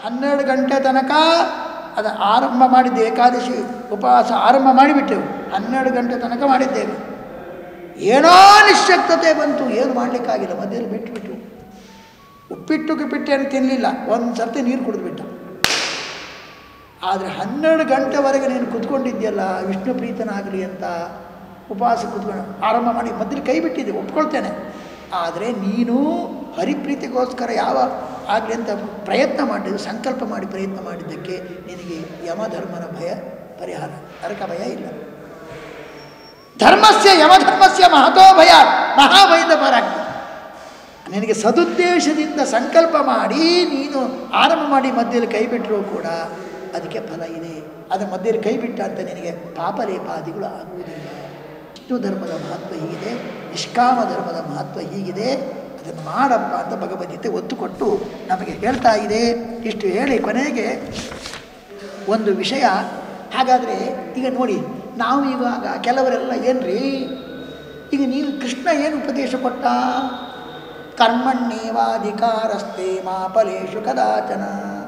ಹನ್ನೆರಡು ಗಂಟೆ ತನಕ ಅದು ಆರಂಭ ಮಾಡಿದ್ದೆ ಏಕಾದಶಿ ಉಪವಾಸ ಆರಂಭ ಮಾಡಿಬಿಟ್ಟೆವು ಹನ್ನೆರಡು ಗಂಟೆ ತನಕ ಮಾಡಿದ್ದೇವೆ ಏನೋ ನಿಶ್ಶಕ್ತತೆ ಬಂತು ಏನು ಮಾಡಲಿಕ್ಕಾಗಿಲ್ಲ ಮಧ್ಯದಲ್ಲಿ ಬಿಟ್ಟುಬಿಟ್ಟು ಉಪ್ಪಿಟ್ಟು ಗಿಪ್ಪಿಟ್ಟು ಏನು ತಿನ್ನಲಿಲ್ಲ ಒಂದು ಸರ್ತಿ ನೀರು ಕುಡಿದ್ಬಿಟ್ಟ ಆದರೆ ಹನ್ನೆರಡು ಗಂಟೆವರೆಗೆ ನೀನು ಕುತ್ಕೊಂಡಿದ್ಯಲ್ಲ ವಿಷ್ಣು ಪ್ರೀತನಾಗಲಿ ಅಂತ ಉಪವಾಸ ಕುತ್ಕೊಂಡು ಆರಂಭ ಮಾಡಿ ಮಧ್ಯದಲ್ಲಿ ಕೈ ಬಿಟ್ಟಿದ್ದೆ ಒಪ್ಕೊಳ್ತೇನೆ ಆದರೆ ನೀನು ಹರಿಪ್ರೀತಿಗೋಸ್ಕರ ಯಾವ ಆಗಲಿ ಅಂತ ಪ್ರಯತ್ನ ಮಾಡಿದ್ದು ಸಂಕಲ್ಪ ಮಾಡಿ ಪ್ರಯತ್ನ ಮಾಡಿದ್ದಕ್ಕೆ ನಿನಗೆ ಯಮಧರ್ಮನ ಭಯ ಪರಿಹಾರ ನರಕ ಭಯ ಇಲ್ಲ ಧರ್ಮಸ್ಯ ಯಮಧರ್ಮಸ್ಯ ಮಹತೋ ಭಯ ಮಹಾಭಯದ ಪರಾಗ್ತದೆ ನಿನಗೆ ಸದುದ್ದೇಶದಿಂದ ಸಂಕಲ್ಪ ಮಾಡಿ ನೀನು ಆರಂಭ ಮಾಡಿ ಮಧ್ಯದಲ್ಲಿ ಕೈ ಬಿಟ್ಟರೂ ಕೂಡ ಅದಕ್ಕೆ ಫಲ ಇದೆ ಅದರ ಮಧ್ಯದಲ್ಲಿ ಕೈ ಬಿಟ್ಟ ಅಂತ ನಿನಗೆ ಪಾಪಲೇಪಾದಿಗಳು ಆಗುವುದಿಲ್ಲ ವಿಷ್ಣು ಧರ್ಮದ ಮಹತ್ವ ಹೀಗಿದೆ ನಿಷ್ಕಾಮ ಧರ್ಮದ ಮಹತ್ವ ಹೀಗಿದೆ ಅದನ್ನು ಮಾಡಪ್ಪ ಅಂತ ಭಗವದ್ಗೀತೆ ಒತ್ತು ಕೊಟ್ಟು ನಮಗೆ ಹೇಳ್ತಾ ಇದೆ ಇಷ್ಟು ಹೇಳಿ ಕೊನೆಗೆ ಒಂದು ವಿಷಯ ಹಾಗಾದರೆ ಈಗ ನೋಡಿ ನಾವು ಇವಾಗ ಕೆಲವರೆಲ್ಲ ಏನ್ರಿ ಈಗ ನೀವು ಕೃಷ್ಣ ಏನು ಉಪದೇಶ ಕೊಟ್ಟ ಕರ್ಮಣ್ಯೇವಾಧಿಕಾರಸ್ತೆ ಮಾ ಫಲೇಶು ಕದಾಚನ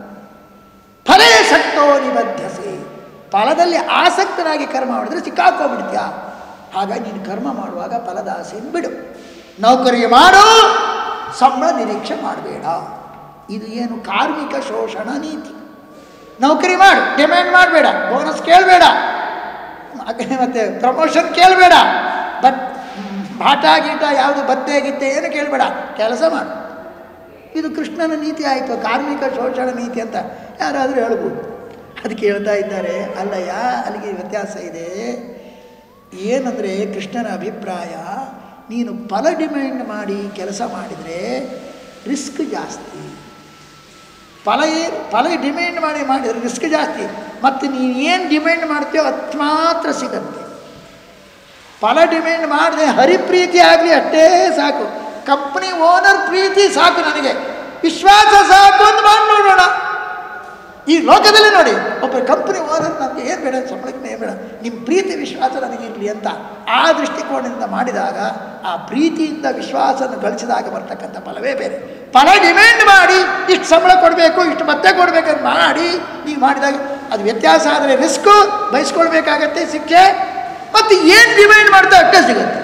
ಫಲೇ ಸಕ್ತೋ ನಿಬದ್ಧಸೆ ಫಲದಲ್ಲಿ ಆಸಕ್ತನಾಗಿ ಕರ್ಮ ಮಾಡಿದ್ರೆ ಸಿಕ್ಕಾಕೋಗ್ಬಿಡ್ತೀಯ ಹಾಗಾಗಿ ನೀನು ಕರ್ಮ ಮಾಡುವಾಗ ಫಲದ ಆಸೆಯನ್ನು ಬಿಡು ನೌಕರಿ ಮಾಡು ಸಂಬಳ ನಿರೀಕ್ಷೆ ಮಾಡಬೇಡ ಇದು ಏನು ಕಾರ್ಮಿಕ ಶೋಷಣ ನೀತಿ ನೌಕರಿ ಮಾಡು ಡಿಮ್ಯಾಂಡ್ ಮಾಡಬೇಡ ಬೋನಸ್ ಕೇಳಬೇಡ ಮತ್ತೆ ಪ್ರಮೋಷನ್ ಕೇಳಬೇಡ ಬಟ್ ಬಾಟ ಗೀಟ ಯಾವುದು ಬತ್ತೆ ಗಿತ್ತೆ ಏನು ಕೇಳಬೇಡ ಕೆಲಸ ಮಾಡು ಇದು ಕೃಷ್ಣನ ನೀತಿ ಆಯಿತು ಕಾರ್ಮಿಕ ಶೋಷಣ ನೀತಿ ಅಂತ ಯಾರಾದರೂ ಹೇಳ್ಬೋದು ಅದಕ್ಕೆ ಹೇಳ್ತಾ ಇದ್ದಾರೆ ಅಲ್ಲಯ್ಯ ಅಲ್ಲಿಗೆ ವ್ಯತ್ಯಾಸ ಇದೆ ಏನಂದರೆ ಕೃಷ್ಣನ ಅಭಿಪ್ರಾಯ ನೀನು ಫಲ ಡಿಮ್ಯಾಂಡ್ ಮಾಡಿ ಕೆಲಸ ಮಾಡಿದರೆ ರಿಸ್ಕ್ ಜಾಸ್ತಿ ಫಲ ಏನು ಫಲ ಡಿಮ್ಯಾಂಡ್ ಮಾಡಿ ಮಾಡಿದರೆ ರಿಸ್ಕ್ ಜಾಸ್ತಿ ಮತ್ತು ನೀನು ಏನು ಡಿಮ್ಯಾಂಡ್ ಮಾಡ್ತೀಯೋ ಅದು ಮಾತ್ರ ಸಿಗತ್ತೆ ಫಲ ಡಿಮ್ಯಾಂಡ್ ಮಾಡದೆ ಹರಿಪ್ರೀತಿ ಆಗಲಿ ಅಷ್ಟೇ ಸಾಕು ಕಂಪ್ನಿ ಓನರ್ ಪ್ರೀತಿ ಸಾಕು ನನಗೆ ವಿಶ್ವಾಸ ಸಾಕು ಅಂತ ಮಾಡಿ ನೋಡೋಣ ಈ ಲೋಕದಲ್ಲಿ ನೋಡಿ ಒಬ್ಬ ಕಂಪ್ನಿ ಓನರ್ ನಮಗೆ ಏನು ಬೇಡ ಸಂಬಳಕ್ಕೆ ಏನು ಬೇಡ ನಿಮ್ಮ ಪ್ರೀತಿ ವಿಶ್ವಾಸ ನನಗಿರಲಿ ಅಂತ ಆ ದೃಷ್ಟಿಕೋನದಿಂದ ಮಾಡಿದಾಗ ಆ ಪ್ರೀತಿಯಿಂದ ವಿಶ್ವಾಸನ ಗಳಿಸಿದಾಗ ಬರ್ತಕ್ಕಂಥ ಫಲವೇ ಬೇರೆ ಫಲ ಡಿಮ್ಯಾಂಡ್ ಮಾಡಿ ಇಷ್ಟು ಸಂಬಳ ಕೊಡಬೇಕು ಇಷ್ಟು ಮತ್ತೆ ಕೊಡಬೇಕಂತ ಮಾಡಿ ನೀವು ಮಾಡಿದಾಗ ಅದು ವ್ಯತ್ಯಾಸ ಆದರೆ ರಿಸ್ಕು ಬಯಸ್ಕೊಳ್ಬೇಕಾಗತ್ತೆ ಸಿಕ್ಕೆ ಮತ್ತು ಏನು ಡಿಮ್ಯಾಂಡ್ ಮಾಡ್ತಾ ಅಷ್ಟೇ ಸಿಗುತ್ತೆ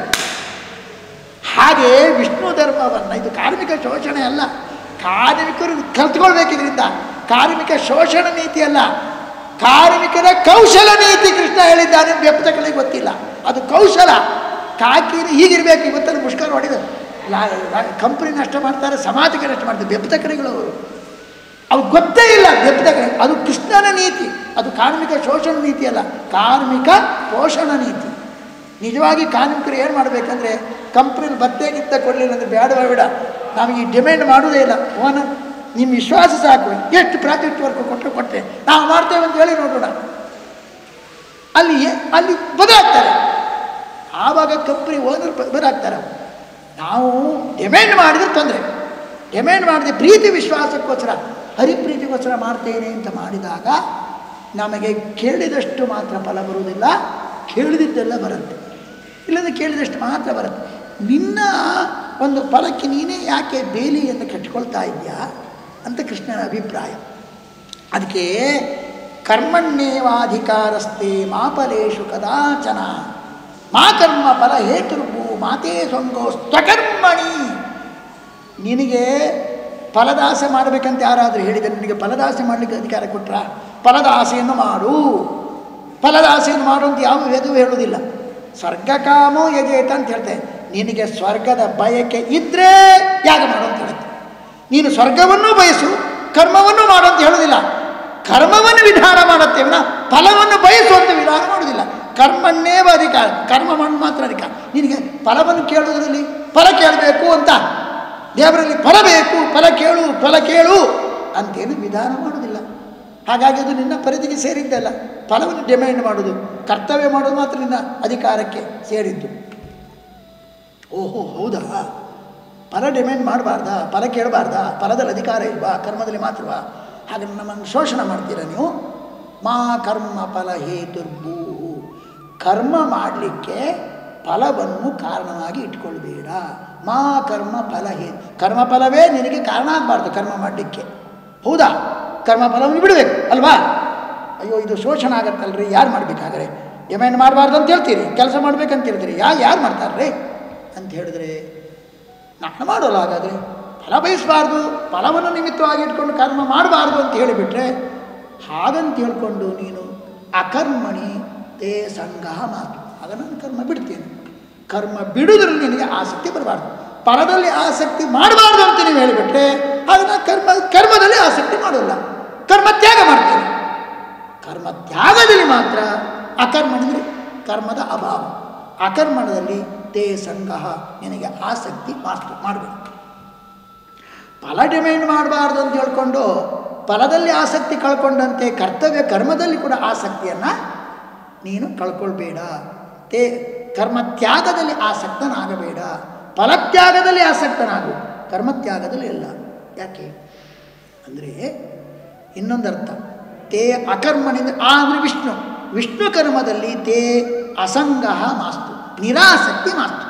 ಹಾಗೆ ವಿಷ್ಣು ಧರ್ಮವನ್ನು ಇದು ಕಾರ್ಮಿಕ ಶೋಷಣೆ ಅಲ್ಲ ಕಾರ್ಮಿಕರು ಕಲ್ತ್ಕೊಳ್ಬೇಕು ಇದರಿಂದ ಕಾರ್ಮಿಕ ಶೋಷಣ ನೀತಿ ಅಲ್ಲ ಕಾರ್ಮಿಕರ ಕೌಶಲ ನೀತಿ ಕೃಷ್ಣ ಹೇಳಿದ್ದಾನೆ ವ್ಯಕ್ತಗಳಿಗೆ ಗೊತ್ತಿಲ್ಲ ಅದು ಕೌಶಲ ಕಾಕಿ ಹೀಗಿರ್ಬೇಕು ಇವತ್ತಲ್ಲಿ ಮುಷ್ಕರ ಹೊಡೆದು ಕಂಪ್ನಿ ನಷ್ಟ ಮಾಡ್ತಾರೆ ಸಮಾಜಕ್ಕೆ ನಷ್ಟ ಮಾಡ್ತಾರೆ ಬೆಪ್ತಕರಿಗಳು ಅವರು ಅವು ಗೊತ್ತೇ ಇಲ್ಲ ಬೆಪ್ತಕರಿ ಅದು ಕೃಷ್ಣನ ನೀತಿ ಅದು ಕಾರ್ಮಿಕ ಶೋಷಣ ನೀತಿ ಅಲ್ಲ ಕಾರ್ಮಿಕ ಪೋಷಣ ನೀತಿ ನಿಜವಾಗಿ ಕಾರ್ಮಿಕರು ಏನು ಮಾಡಬೇಕಂದ್ರೆ ಕಂಪ್ನಿಲಿ ಬತ್ತೆ ಗಿತ್ತ ಕೊಡಲಿಲ್ಲ ಅಂದರೆ ಬೇಡ ಬೇಡ ನಮಗೆ ಡಿಮ್ಯಾಂಡ್ ಮಾಡೋದೇ ಇಲ್ಲ ಓನರ್ ನಿಮ್ಮ ವಿಶ್ವಾಸ ಸಾಕು ಎಷ್ಟು ಪ್ರಾಜೆಕ್ಟ್ ವರ್ಕ್ ಕೊಟ್ಟರು ಕೊಟ್ಟೆ ನಾವು ಮಾಡ್ತೇವೆ ಅಂತ ಹೇಳಿ ನೋಡೋಣ ಅಲ್ಲಿ ಏ- ಅಲ್ಲಿ ಬದಲಾಗ್ತಾರೆ ಆವಾಗ ಕಂಪ್ನಿ ಓನರ್ ಬದಲಾಗ್ತಾರೆ ನಾವು ಡಿಮ್ಯಾಂಡ್ ಮಾಡಿದ್ರೆ ತೊಂದರೆ ಡಿಮ್ಯಾಂಡ್ ಮಾಡಿದೆ ಪ್ರೀತಿ ವಿಶ್ವಾಸಕ್ಕೋಸ್ಕರ ಹರಿಪ್ರೀತಿಗೋಸ್ಕರ ಮಾಡ್ತೇನೆ ಅಂತ ಮಾಡಿದಾಗ ನಮಗೆ ಕೇಳಿದಷ್ಟು ಮಾತ್ರ ಫಲ ಬರುವುದಿಲ್ಲ ಕೇಳಿದ್ದೆಲ್ಲ ಬರುತ್ತೆ ಇಲ್ಲದೆ ಕೇಳಿದಷ್ಟು ಮಾತ್ರ ಬರುತ್ತೆ ನಿನ್ನ ಒಂದು ಫಲಕ್ಕೆ ನೀನೇ ಯಾಕೆ ಬೇಲಿಯನ್ನು ಕಟ್ಟಿಕೊಳ್ತಾ ಇದೆಯಾ ಅಂತ ಕೃಷ್ಣನ ಅಭಿಪ್ರಾಯ ಅದಕ್ಕೆ ಕರ್ಮಣ್ಯೇವಾಧಿಕಾರಸ್ತೆ ಮಾಫಲೇಶು ಕದಾಚನ ಮಾ ಕರ್ಮ ಫಲ ಹೇತುರ್ಭು ಮಾತೇ ಸೊಂಗೋ ಸ್ವಕರ್ಮಣಿ ನಿನಗೆ ಫಲದಾಸೆ ಮಾಡಬೇಕಂತ ಯಾರಾದರೂ ಹೇಳಿದರೆ ನಿನಗೆ ಫಲದಾಸೆ ಮಾಡಲಿಕ್ಕೆ ಅಧಿಕಾರ ಕೊಟ್ರ ಫಲದ ಆಸೆಯನ್ನು ಮಾಡು ಫಲದ ಆಸೆಯನ್ನು ಮಾಡು ಅಂತ ಯಾವ ವೇದವೂ ಹೇಳುವುದಿಲ್ಲ ಸ್ವರ್ಗಕಾಮೋ ಯಜೇತ ಅಂತ ಹೇಳ್ತೇನೆ ನಿನಗೆ ಸ್ವರ್ಗದ ಬಯಕೆ ಇದ್ದರೆ ಯಾಗ ಮಾಡು ಅಂತ ಹೇಳುತ್ತೆ ನೀನು ಸ್ವರ್ಗವನ್ನು ಬಯಸು ಕರ್ಮವನ್ನು ಮಾಡು ಅಂತ ಹೇಳೋದಿಲ್ಲ ಕರ್ಮವನ್ನು ವಿಧಾನ ಮಾಡುತ್ತೆ ವಿನ ಫಲವನ್ನು ಬಯಸುವಂಥ ವಿಧಾನ ಮಾಡೋದಿಲ್ಲ ಕರ್ಮನ್ನೇವ ಅಧಿಕಾರ ಕರ್ಮ ಮಾಡಿ ಮಾತ್ರ ಅಧಿಕಾರ ನಿನಗೆ ಫಲವನ್ನು ಕೇಳುವುದರಲ್ಲಿ ಫಲ ಕೇಳಬೇಕು ಅಂತ ದೇವರಲ್ಲಿ ಫಲ ಬೇಕು ಫಲ ಕೇಳು ಫಲ ಕೇಳು ಅಂತೇನು ವಿಧಾನ ಮಾಡೋದಿಲ್ಲ ಹಾಗಾಗಿ ಅದು ನಿನ್ನ ಪರಿಧಿಗೆ ಸೇರಿದ್ದಲ್ಲ ಫಲವನ್ನು ಡಿಮ್ಯಾಂಡ್ ಮಾಡೋದು ಕರ್ತವ್ಯ ಮಾಡೋದು ಮಾತ್ರ ನಿನ್ನ ಅಧಿಕಾರಕ್ಕೆ ಸೇರಿದ್ದು ಓಹೋ ಹೌದಾ ಫಲ ಡಿಮ್ಯಾಂಡ್ ಮಾಡಬಾರ್ದಾ ಫಲ ಕೇಳಬಾರ್ದಾ ಫಲದಲ್ಲಿ ಅಧಿಕಾರ ಇಲ್ವಾ ಕರ್ಮದಲ್ಲಿ ಮಾತ್ರವಾ ಹಾಗೆ ನಮ್ಮನ್ನು ಶೋಷಣೆ ಮಾಡ್ತೀರಾ ನೀವು ಮಾ ಕರ್ಮ ಫಲ ಹೇತುರ್ಭೂ ಕರ್ಮ ಮಾಡಲಿಕ್ಕೆ ಫಲವನ್ನು ಕಾರಣವಾಗಿ ಇಟ್ಕೊಳ್ಬೇಡ ಮಾ ಕರ್ಮ ಫಲ ಹೇ ಕರ್ಮ ಫಲವೇ ನಿನಗೆ ಕಾರಣ ಆಗಬಾರ್ದು ಕರ್ಮ ಮಾಡಲಿಕ್ಕೆ ಹೌದಾ ಕರ್ಮ ಫಲವನ್ನು ಬಿಡಬೇಕು ಅಲ್ವಾ ಅಯ್ಯೋ ಇದು ಶೋಷಣೆ ಆಗತ್ತಲ್ರಿ ಯಾರು ಮಾಡಬೇಕಾದ್ರೆ ಎಮೆಂಡ್ ಮಾಡಬಾರ್ದು ಅಂತ ಹೇಳ್ತೀರಿ ಕೆಲಸ ಮಾಡ್ಬೇಕಂತ ಹೇಳ್ತೀರಿ ಯಾ ಯಾರು ಮಾಡ್ತಾರ್ರಿ ಅಂತ ಹೇಳಿದ್ರೆ ನಾನು ಮಾಡೋಲ್ಲ ಹಾಗಾದರೆ ಫಲ ಬಯಸಬಾರ್ದು ಫಲವನ್ನು ನಿಮಿತ್ತವಾಗಿ ಇಟ್ಕೊಂಡು ಕರ್ಮ ಮಾಡಬಾರ್ದು ಅಂತ ಹೇಳಿಬಿಟ್ರೆ ಹಾಗಂತ ಹೇಳ್ಕೊಂಡು ನೀನು ಅಕರ್ಮಣಿ ತೇ ಸಂಗಹ ಮಾತು ಆಗ ನಾನು ಕರ್ಮ ಬಿಡ್ತೇನೆ ಕರ್ಮ ಬಿಡುವುದ್ರಲ್ಲಿ ನಿನಗೆ ಆಸಕ್ತಿ ಬರಬಾರ್ದು ಫಲದಲ್ಲಿ ಆಸಕ್ತಿ ಮಾಡಬಾರ್ದು ಅಂತ ನೀವು ಹೇಳಿಬಿಟ್ರೆ ಆಗ ನಾನು ಕರ್ಮ ಕರ್ಮದಲ್ಲಿ ಆಸಕ್ತಿ ಮಾಡೋಲ್ಲ ಕರ್ಮ ತ್ಯಾಗ ಮಾಡ್ತೇನೆ ಕರ್ಮ ತ್ಯಾಗದಲ್ಲಿ ಮಾತ್ರ ಅಕರ್ಮಣದಲ್ಲಿ ಕರ್ಮದ ಅಭಾವ ಅಕರ್ಮಣದಲ್ಲಿ ತೇ ಸಂಗಹ ನಿನಗೆ ಆಸಕ್ತಿ ಮಾತ್ರ ಮಾಡಬೇಕು ಫಲ ಡಿಮ್ಯಾಂಡ್ ಮಾಡಬಾರ್ದು ಅಂತ ಹೇಳ್ಕೊಂಡು ಫಲದಲ್ಲಿ ಆಸಕ್ತಿ ಕಳ್ಕೊಂಡಂತೆ ಕರ್ತವ್ಯ ಕರ್ಮದಲ್ಲಿ ಕೂಡ ಆಸಕ್ತಿಯನ್ನು ನೀನು ಕಳ್ಕೊಳ್ಬೇಡ ತೇ ಕರ್ಮ ತ್ಯಾಗದಲ್ಲಿ ಆಸಕ್ತನಾಗಬೇಡ ಫಲತ್ಯಾಗದಲ್ಲಿ ಆಸಕ್ತನಾಗು ಕರ್ಮತ್ಯಾಗದಲ್ಲಿ ಇಲ್ಲ ಯಾಕೆ ಅಂದರೆ ಇನ್ನೊಂದರ್ಥ ತೇ ಅಕರ್ಮಣಿಂದ ಆ ಅಂದರೆ ವಿಷ್ಣು ವಿಷ್ಣು ಕರ್ಮದಲ್ಲಿ ತೇ ಅಸಂಗಹ ಮಾಸ್ತು ನಿರಾಸಕ್ತಿ ಮಾಸ್ತು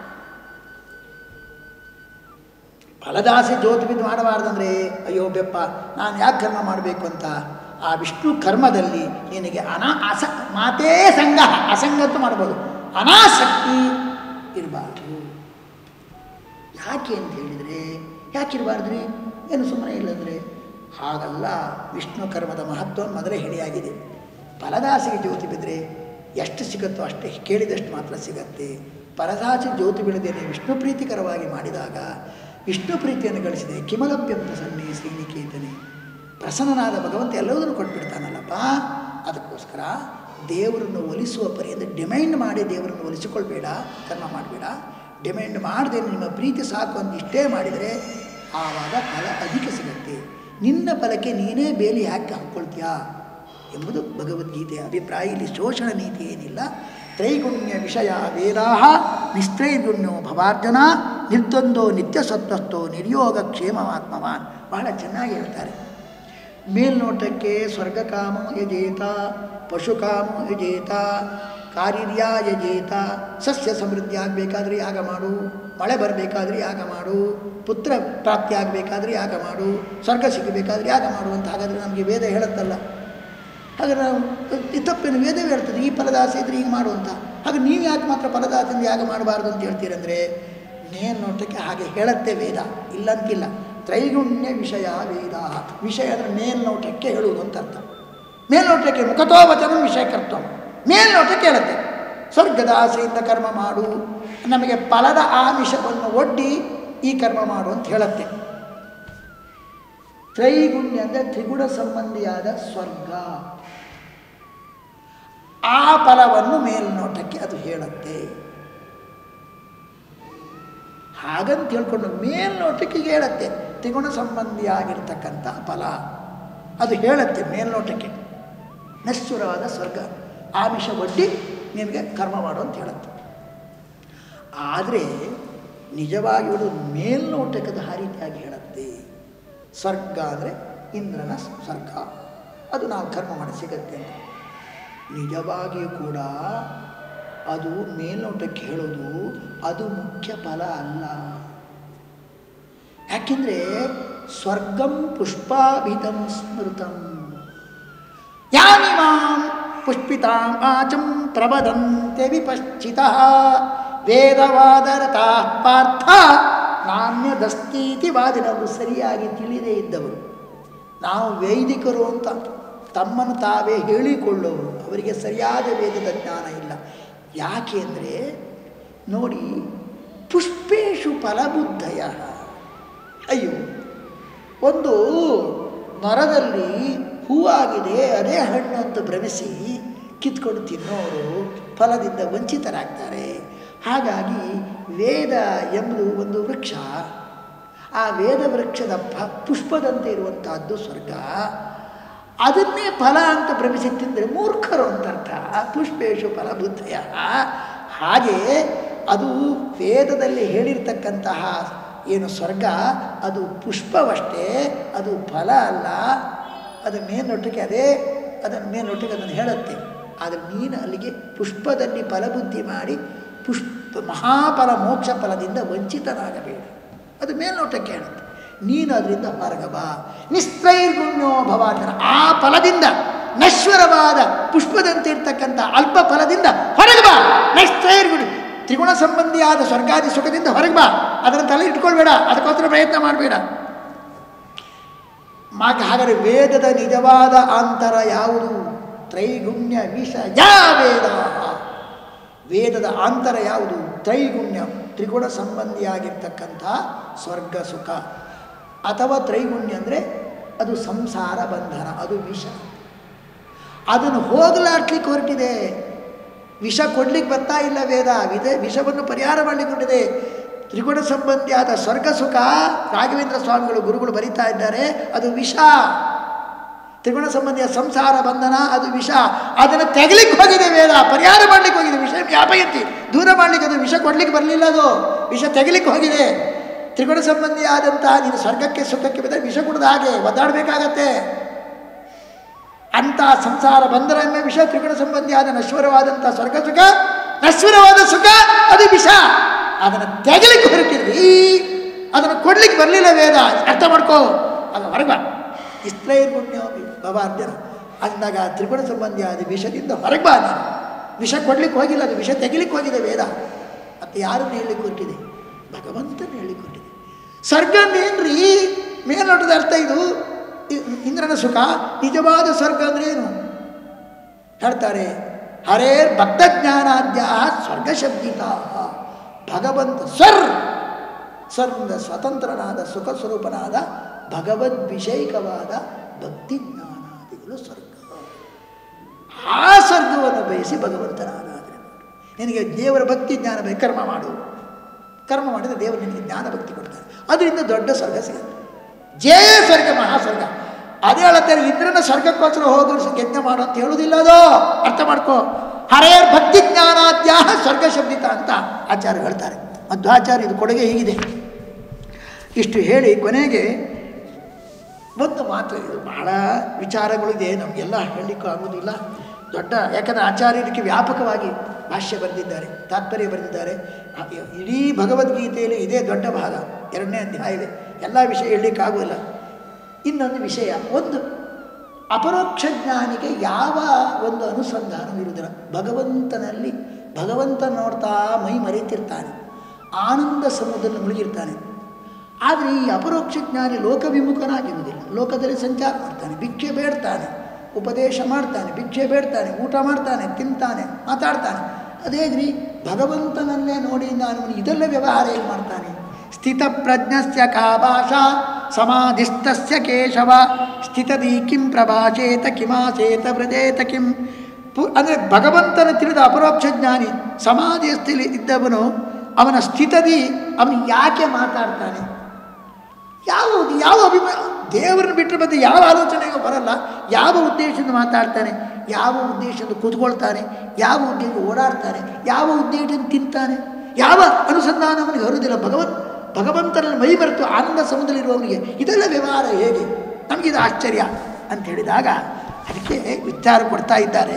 ಫಲದಾಸೆ ಜ್ಯೋತಿ ಬಿದ್ದು ಮಾಡಬಾರ್ದಂದ್ರೆ ಅಯ್ಯೋ ಬೆಪ್ಪ ನಾನು ಯಾಕೆ ಕರ್ಮ ಮಾಡಬೇಕು ಅಂತ ಆ ವಿಷ್ಣು ಕರ್ಮದಲ್ಲಿ ನಿನಗೆ ಅನಾ ಅಸ ಮಾತೇ ಸಂಗ ಅಸಂಗತ್ತು ಮಾಡ್ಬೋದು ಅನಾಸಕ್ತಿ ಇರಬಾರ್ದು ಯಾಕೆ ಅಂತ ಹೇಳಿದರೆ ಯಾಕೆ ಇರಬಾರ್ದ್ರಿ ಏನು ಸುಮ್ಮನೆ ಇಲ್ಲಂದರೆ ಹಾಗಲ್ಲ ವಿಷ್ಣು ಕರ್ಮದ ಮಹತ್ವವನ್ನು ಮೊದಲೇ ಹೇಳಿಯಾಗಿದೆ ಫಲದಾಸಿಗೆ ಜ್ಯೋತಿ ಬಿದ್ದರೆ ಎಷ್ಟು ಸಿಗುತ್ತೋ ಅಷ್ಟೇ ಕೇಳಿದಷ್ಟು ಮಾತ್ರ ಸಿಗತ್ತೆ ಪರದಾಸಿ ಜ್ಯೋತಿ ಬೀಳದೇನೆ ವಿಷ್ಣು ಪ್ರೀತಿಕರವಾಗಿ ಮಾಡಿದಾಗ ವಿಷ್ಣು ಪ್ರೀತಿಯನ್ನು ಗಳಿಸಿದೆ ಕಿಮಲಭ್ಯಂ ಪ್ರಸನ್ನೇ ಶ್ರೀನಿಕೇತನೆ ಪ್ರಸನ್ನನಾದ ಭಗವಂತ ಎಲ್ಲದನ್ನು ಕೊಟ್ಬಿಡ್ತಾನಲ್ಲಪ್ಪ ಅದಕ್ಕೋಸ್ಕರ ದೇವರನ್ನು ಒಲಿಸುವ ಪರ್ಯಂತ ಡಿಮ್ಯಾಂಡ್ ಮಾಡಿ ದೇವರನ್ನು ಒಲಿಸಿಕೊಳ್ಬೇಡ ಕರ್ಮ ಮಾಡಬೇಡ ಡಿಮ್ಯಾಂಡ್ ಮಾಡದೆ ನಿಮ್ಮ ಪ್ರೀತಿ ಸಾಕು ಅಂತ ಇಷ್ಟೇ ಮಾಡಿದರೆ ಆವಾಗ ಫಲ ಅಧಿಕ ಸಿಗುತ್ತೆ ನಿನ್ನ ಫಲಕ್ಕೆ ನೀನೇ ಬೇಲಿ ಯಾಕೆ ಹಾಕ್ಕೊಳ್ತೀಯಾ ಎಂಬುದು ಭಗವದ್ಗೀತೆಯ ಅಭಿಪ್ರಾಯ ಇಲ್ಲಿ ಶೋಷಣ ನೀತಿ ಏನಿಲ್ಲ ತ್ರೈಗುಣ್ಯ ವಿಷಯ ವೇದಾ ನಿಸ್ತ್ರೈಗುಣ್ಯೋ ಭವಾರ್ಜನ ನಿರ್ದ್ವಂದೋ ನಿತ್ಯ ಸತ್ವಸ್ಥೋ ನಿರ್ಯೋಗ ಕ್ಷೇಮವಾತ್ಮವಾನ್ ಬಹಳ ಚೆನ್ನಾಗಿ ಹೇಳ್ತಾರೆ ಮೇಲ್ನೋಟಕ್ಕೆ ಸ್ವರ್ಗಕಾಮೋ ಯಜೇತ ಪಶುಕಾಮೋ ಯಜೇತ ಕಾರಿರ್ಯ ಯಜೇತ ಸಸ್ಯ ಸಮೃದ್ಧಿ ಆಗಬೇಕಾದ್ರೆ ಯಾಗ ಮಾಡು ಮಳೆ ಬರಬೇಕಾದ್ರೆ ಯಾಗ ಮಾಡು ಪುತ್ರ ಪ್ರಾಪ್ತಿ ಆಗಬೇಕಾದ್ರೆ ಯಾಗ ಮಾಡು ಸ್ವರ್ಗ ಸಿಗಬೇಕಾದ್ರೆ ಯಾಗ ಮಾಡು ಅಂತ ಹಾಗಾದರೆ ನಮಗೆ ವೇದ ಹೇಳುತ್ತಲ್ಲ ಹಾಗಾದ್ರೆ ನಾವು ಈ ತಪ್ಪೇನು ವೇದವೇ ಹೇಳ್ತದೆ ಈ ಫಲದಾಸೆ ಇದ್ರೆ ಈಗ ಮಾಡು ಅಂತ ಹಾಗೆ ನೀವು ಯಾಕೆ ಮಾತ್ರ ಫಲದಾಸೆಯಿಂದ ಯಾಗ ಮಾಡಬಾರ್ದು ಅಂತ ಹೇಳ್ತೀರಂದರೆ ಮೇಲ್ನೋಟಕ್ಕೆ ಹಾಗೆ ಹೇಳುತ್ತೆ ವೇದ ಇಲ್ಲಂತಿಲ್ಲ ತ್ರೈಗುಣ್ಯ ವಿಷಯ ವೇದ ವಿಷಯ ಅಂದರೆ ಮೇಲ್ನೋಟಕ್ಕೆ ಹೇಳುವುದು ಅಂತ ಅರ್ಥ ಮೇಲ್ನೋಟಕ್ಕೆ ಮುಖತೋ ವಚನ ವಿಷಯ ಕರ್ತವ್ಯ ಮೇಲ್ನೋಟಕ್ಕೆ ಹೇಳುತ್ತೆ ಸ್ವರ್ಗದ ಆಸೆಯಿಂದ ಕರ್ಮ ಮಾಡು ನಮಗೆ ಫಲದ ಆಮಿಷವನ್ನು ಒಡ್ಡಿ ಈ ಕರ್ಮ ಮಾಡು ಅಂತ ಹೇಳುತ್ತೆ ತ್ರೈಗುಣ್ಯ ಅಂದರೆ ತ್ರಿಗುಣ ಸಂಬಂಧಿಯಾದ ಸ್ವರ್ಗ ಆ ಫಲವನ್ನು ಮೇಲ್ನೋಟಕ್ಕೆ ಅದು ಹೇಳುತ್ತೆ ಹಾಗಂತ ಹೇಳ್ಕೊಂಡು ಮೇಲ್ನೋಟಕ್ಕೆ ಈಗ ಹೇಳುತ್ತೆ ತ್ರಿಗುಣ ಸಂಬಂಧಿಯಾಗಿರ್ತಕ್ಕಂಥ ಫಲ ಅದು ಹೇಳುತ್ತೆ ಮೇಲ್ನೋಟಕ್ಕೆ ನಶ್ವರವಾದ ಸ್ವರ್ಗ ಆಮಿಷ ಒಡ್ಡಿ ನಿನಗೆ ಕರ್ಮ ಮಾಡು ಅಂತ ಹೇಳುತ್ತೆ ಆದರೆ ನಿಜವಾಗಿ ಹೇಳೋದು ಮೇಲ್ನೋಟಕ್ಕೆ ಅದು ಆ ರೀತಿಯಾಗಿ ಹೇಳುತ್ತೆ ಸ್ವರ್ಗ ಅಂದರೆ ಇಂದ್ರನ ಸ್ವರ್ಗ ಅದು ನಾವು ಕರ್ಮ ಮಾಡಿ ಸಿಗತ್ತೆ ಅಂತ ನಿಜವಾಗಿಯೂ ಕೂಡ ಅದು ಮೇಲ್ನೋಟಕ್ಕೆ ಹೇಳೋದು ಅದು ಮುಖ್ಯ ಫಲ ಅಲ್ಲ ಯಾಕೆಂದರೆ ಸ್ವರ್ಗಂ ಪುಷ್ಪಾಭಿತಂ ಸ್ಮೃತಂ ಯಾನಿಮಾಂ ಪುಷ್ಪಿತಾಂ ಆಚಂ ಪ್ರವದಂತೆ ವಿಪಶ್ಚಿತ ವೇದವಾದರತಾ ಪಾರ್ಥ ನಾಣ್ಯದಸ್ತೀತಿ ವಾದಿನವರು ಸರಿಯಾಗಿ ತಿಳಿದೇ ಇದ್ದವರು ನಾವು ವೈದಿಕರು ಅಂತ ತಮ್ಮನ್ನು ತಾವೇ ಹೇಳಿಕೊಳ್ಳೋರು ಅವರಿಗೆ ಸರಿಯಾದ ವೇದದ ಜ್ಞಾನ ಇಲ್ಲ ಯಾಕೆ ಅಂದರೆ ನೋಡಿ ಪುಷ್ಪೇಶು ಫಲಬುದ್ಧಯ ಅಯ್ಯೋ ಒಂದು ಮರದಲ್ಲಿ ಹೂವಾಗಿದೆ ಅದೇ ಹಣ್ಣು ಅಂತ ಭ್ರಮಿಸಿ ಕಿತ್ಕೊಂಡು ತಿನ್ನೋರು ಫಲದಿಂದ ವಂಚಿತರಾಗ್ತಾರೆ ಹಾಗಾಗಿ ವೇದ ಎಂಬುದು ಒಂದು ವೃಕ್ಷ ಆ ವೇದ ವೃಕ್ಷದ ಫ ಪುಷ್ಪದಂತೆ ಇರುವಂತಹದ್ದು ಸ್ವರ್ಗ ಅದನ್ನೇ ಫಲ ಅಂತ ಭ್ರಮಿಸಿ ತಿಂದರೆ ಮೂರ್ಖರು ಅಂತ ಅರ್ಥ ಪುಷ್ಪೇಶು ಫಲಬುದ್ಧಯ ಹಾಗೆ ಅದು ವೇದದಲ್ಲಿ ಹೇಳಿರ್ತಕ್ಕಂತಹ ಏನು ಸ್ವರ್ಗ ಅದು ಪುಷ್ಪವಷ್ಟೇ ಅದು ಫಲ ಅಲ್ಲ ಅದು ಮೇಲ್ನೊಟ್ಟಿಗೆ ಅದೇ ಅದನ್ನು ಮೇಲ್ನೊಟ್ಟಿಗೆ ಅದನ್ನು ಹೇಳುತ್ತೆ ಆದರೆ ನೀನು ಅಲ್ಲಿಗೆ ಪುಷ್ಪದಲ್ಲಿ ಫಲಬುದ್ಧಿ ಮಾಡಿ ಪುಷ್ಪ ಮಹಾಫಲ ಮೋಕ್ಷ ಫಲದಿಂದ ವಂಚಿತನಾಗಬೇಡ ಅದು ಮೇಲ್ನೋಟಕ್ಕೆ ಹೇಳುತ್ತೆ ನೀನು ಅದರಿಂದ ಹೊರಗೆ ಬಾ ನಿಸ್ತ್ರೈರ್ಗುಣ್ಯೋ ಭವಾಚನ ಆ ಫಲದಿಂದ ನಶ್ವರವಾದ ಪುಷ್ಪದಂತೆ ಇರ್ತಕ್ಕಂಥ ಅಲ್ಪ ಫಲದಿಂದ ಹೊರಗೆ ಬಾ ನಿಸ್ತ್ರೈರ್ಗುಣ ತ್ರಿಗುಣ ಸಂಬಂಧಿಯಾದ ಸ್ವರ್ಗಾದಿ ಸುಖದಿಂದ ಹೊರಗೆ ಬಾ ಅದನ್ನು ತಲೆ ಇಟ್ಕೊಳ್ಬೇಡ ಅದಕ್ಕೋಸ್ಕರ ಪ್ರಯತ್ನ ಮಾಡಬೇಡ ಮಾಕ ಹಾಗಾದರೆ ವೇದದ ನಿಜವಾದ ಆಂತರ ಯಾವುದು ತ್ರೈಗುಣ್ಯ ವಿಷ ಯಾ ವೇದ ವೇದದ ಆಂತರ ಯಾವುದು ತ್ರೈಗುಣ್ಯ ತ್ರಿಗುಣ ಸಂಬಂಧಿಯಾಗಿರ್ತಕ್ಕಂಥ ಸ್ವರ್ಗ ಸುಖ ಅಥವಾ ತ್ರೈಗುಣ್ಯ ಅಂದರೆ ಅದು ಸಂಸಾರ ಬಂಧನ ಅದು ವಿಷ ಅದನ್ನು ಹೋಗಲಾಡ್ಲಿಕ್ಕೆ ಹೊರಟಿದೆ ವಿಷ ಕೊಡ್ಲಿಕ್ಕೆ ಬರ್ತಾ ಇಲ್ಲ ವೇದ ವಿಧ ವಿಷವನ್ನು ಪರಿಹಾರ ಮಾಡಲಿಕ್ಕೆ ಹೊರಟಿದೆ ತ್ರಿಗುಣ ಸಂಬಂಧಿಯಾದ ಸ್ವರ್ಗ ಸುಖ ರಾಘವೇಂದ್ರ ಸ್ವಾಮಿಗಳು ಗುರುಗಳು ಬರೀತಾ ಇದ್ದಾರೆ ಅದು ವಿಷ ತ್ರಿಗುಣ ಸಂಬಂಧಿಯ ಸಂಸಾರ ಬಂಧನ ಅದು ವಿಷ ಅದನ್ನು ತೆಗಲಿಕ್ಕೆ ಹೋಗಿದೆ ವೇದ ಪರಿಹಾರ ಮಾಡ್ಲಿಕ್ಕೆ ಹೋಗಿದೆ ವಿಷ ವ್ಯಾಪಯಂತಿ ದೂರ ಮಾಡ್ಲಿಕ್ಕೆ ಅದು ವಿಷ ಕೊಡ್ಲಿಕ್ಕೆ ಬರಲಿಲ್ಲ ಅದು ವಿಷ ತೆಗಲಿಕ್ಕೆ ಹೋಗಿದೆ ತ್ರಿಗುಣ ಸಂಬಂಧಿಯಾದಂಥ ನೀನು ಸ್ವರ್ಗಕ್ಕೆ ಸುಖಕ್ಕೆ ಬಂದರೆ ವಿಷ ಕುಡಿದ ಹಾಗೆ ಒದ್ದಾಡಬೇಕಾಗತ್ತೆ ಅಂಥ ಸಂಸಾರ ಬಂದರನ್ನ ವಿಷ ತ್ರಿಗುಣ ಸಂಬಂಧಿಯಾದ ನಶ್ವರವಾದಂಥ ಸ್ವರ್ಗ ಸುಖ ನಶ್ವರವಾದ ಸುಖ ಅದು ವಿಷ ಅದನ್ನು ತೆಗಲಿಕ್ಕೆ ಹೊರಟಿದ್ರಿ ಅದನ್ನು ಕೊಡ್ಲಿಕ್ಕೆ ಬರಲಿಲ್ಲ ವೇದ ಅರ್ಥ ಮಾಡ್ಕೋ ಆಗ ಹೊರಗ ಇಸ್ತ್ರೈರ್ಗುಣ್ಯೋ ಭವಾರ್ಜನ ಅಂದಾಗ ತ್ರಿಗುಣ ಸಂಬಂಧಿಯಾದ ವಿಷದಿಂದ ಹೊರಗೆ ಬಾ ನೀನು ವಿಷ ಕೊಡ್ಲಿಕ್ಕೆ ಹೋಗಿಲ್ಲ ಅದು ವಿಷ ತೆಗಿಲಿಕ್ಕೆ ಹೋಗಿದೆ ವೇದ ಮತ್ತೆ ಯಾರನ್ನು ಹೇಳಲಿಕ್ಕೆ ಹೊರಟಿದೆ ಭಗವಂತನ ಹೇಳಲಿಕ್ಕೆ ಹೊರಟಿದೆ ಸ್ವರ್ಗ ಮೇನ್ರಿ ಮೇಲ್ನೋಟದ ಅರ್ಥ ಇದು ಇ- ಇಂದ್ರನ ಸುಖ ನಿಜವಾದ ಸ್ವರ್ಗ ಅಂದ್ರೆ ಏನು ಹೇಳ್ತಾರೆ ಹರೇರ್ ಭಕ್ತ ಜ್ಞಾನಾದ್ಯ ಸ್ವರ್ಗ ಶಬ್ದಿತ ಭಗವಂತ ಸ್ವರ್ ಸ್ವರ್ಗ ಸ್ವತಂತ್ರನಾದ ಸುಖ ಸ್ವರೂಪನಾದ ಭಗವದ್ ವಿಷಯಿಕವಾದ ಭಕ್ತಿ ಜ್ಞಾನಾದಿಗಳು ಸ್ವರ್ಗ ಆ ಸ್ವರ್ಗವನ್ನು ಬಯಸಿ ಭಗವಂತನ ಆರಾಧನೆ ಮಾಡು ನಿನಗೆ ದೇವರ ಭಕ್ತಿ ಜ್ಞಾನ ಬೇಕು ಕರ್ಮ ಮಾಡು ಕರ್ಮ ಮಾಡಿದರೆ ದೇವರು ನಿನಗೆ ಜ್ಞಾನ ಭಕ್ತಿ ಕೊಡ್ತಾರೆ ಅದರಿಂದ ದೊಡ್ಡ ಸ್ವರ್ಗ ಸಿಗುತ್ತೆ ಜಯ ಸ್ವರ್ಗ ಮಹಾಸ್ವರ್ಗ ಅದೇ ಹೇಳುತ್ತಾರೆ ಇಂದ್ರನ ಸ್ವರ್ಗಕ್ಕೋಸ್ಕರ ಹೋಗೋರು ಯಜ್ಞ ಮಾಡು ಅಂತ ಹೇಳುವುದಿಲ್ಲ ಅದು ಅರ್ಥ ಮಾಡ್ಕೋ ಹರೆಯರ್ ಭಕ್ತಿ ಜ್ಞಾನಾದ್ಯ ಸ್ವರ್ಗ ಶಬ್ದಿತ ಅಂತ ಆಚಾರ್ಯ ಹೇಳ್ತಾರೆ ಮಧ್ವಾಚಾರ್ಯ ಇದು ಕೊಡುಗೆ ಹೀಗಿದೆ ಇಷ್ಟು ಹೇಳಿ ಕೊನೆಗೆ ಒಂದು ಮಾತು ಇದು ಬಹಳ ವಿಚಾರಗಳಿದೆ ನಮಗೆಲ್ಲ ಹೇಳಲಿಕ್ಕೂ ಆಗೋದಿಲ್ಲ ದೊಡ್ಡ ಯಾಕಂದರೆ ಆಚಾರ್ಯರಿಗೆ ವ್ಯಾಪಕವಾಗಿ ಭಾಷ್ಯ ಬರೆದಿದ್ದಾರೆ ತಾತ್ಪರ್ಯ ಬರೆದಿದ್ದಾರೆ ಆ, ಇಡೀ ಭಗವದ್ಗೀತೆಯಲ್ಲಿ ಇದೇ ದೊಡ್ಡ ಭಾಗ ಎರಡನೇ ಅಧ್ಯಾಯವೇ ಎಲ್ಲ ವಿಷಯ ಹೇಳಲಿಕ್ಕಾಗೋಲ್ಲ ಇನ್ನೊಂದು ವಿಷಯ ಒಂದು ಅಪರೋಕ್ಷ ಜ್ಞಾನಿಗೆ ಯಾವ ಒಂದು ಅನುಸಂಧಾನವಿರುವುದಿಲ್ಲ ಭಗವಂತನಲ್ಲಿ ಭಗವಂತ ನೋಡ್ತಾ ಮೈ ಮರೆತಿರ್ತಾನೆ ಆನಂದ ಸಮುದ್ರದಲ್ಲಿ ಮುಳುಗಿರ್ತಾನೆ ಆದರೆ ಈ ಅಪರೋಕ್ಷ ಜ್ಞಾನಿ ಲೋಕವಿಮುಖನಾಗಿರುವುದಿಲ್ಲ ಲೋಕದಲ್ಲಿ ಸಂಚಾರ ಮಾಡ್ತಾನೆ ಭಿಕ್ಷೆ ಬೇಡ್ತಾನೆ ಉಪದೇಶ ಮಾಡ್ತಾನೆ ಭಿಕ್ಷೆ ಬೇಡ್ತಾನೆ ಊಟ ಮಾಡ್ತಾನೆ ತಿಂತಾನೆ ಮಾತಾಡ್ತಾನೆ ಅದೇಗ್ರಿ ಭಗವಂತನನ್ನೇ ನೋಡಿ ನಾನು ಇದೆಲ್ಲ ವ್ಯವಹಾರ ಏನು ಮಾಡ್ತಾನೆ ಸ್ಥಿತ ಪ್ರಜ್ಞಸ್ಯ ಕಾ ಭಾಷಾ ಸಮಾಧಿಸ್ಥಸ್ಯ ಕೇಶವ ಸ್ಥಿತದಿ ಕಿಂ ಪ್ರಭಾಷೇತ ಕಿಮಾಸೇತ ವ್ರಜೇತ ಕಿಂ ಪು ಅಂದರೆ ಭಗವಂತನ ತಿಳಿದ ಅಪರೋಕ್ಷ ಜ್ಞಾನಿ ಸಮಾಧಿಸ್ಥಿಲಿ ಇದ್ದವನು ಅವನ ಸ್ಥಿತದಿ ಅವನು ಯಾಕೆ ಮಾತಾಡ್ತಾನೆ ಯಾವ ಯಾವ ಅಭಿಮಾನ ದೇವರನ್ನು ಬಿಟ್ಟರೆ ಮತ್ತೆ ಯಾವ ಆಲೋಚನೆಗೂ ಬರಲ್ಲ ಯಾವ ಉದ್ದೇಶದಿಂದ ಮಾತಾಡ್ತಾನೆ ಯಾವ ಉದ್ದೇಶದಿಂದ ಕೂತ್ಕೊಳ್ತಾನೆ ಯಾವ ಉದ್ದೇಶ ಓಡಾಡ್ತಾನೆ ಯಾವ ಉದ್ದೇಶದಿಂದ ತಿಂತಾನೆ ಯಾವ ಅನುಸಂಧಾನ ಅವನಿಗೆ ಬರುವುದಿಲ್ಲ ಭಗವತ್ ಭಗವಂತನಲ್ಲಿ ಮೈ ಮರೆತು ಆನಂದ ಸಮುದ್ರದಲ್ಲಿರುವವನಿಗೆ ಇದೆಲ್ಲ ವ್ಯವಹಾರ ಹೇಗೆ ನಮಗಿದು ಆಶ್ಚರ್ಯ ಅಂತ ಹೇಳಿದಾಗ ಅದಕ್ಕೆ ವಿಚಾರ ಕೊಡ್ತಾ ಇದ್ದಾರೆ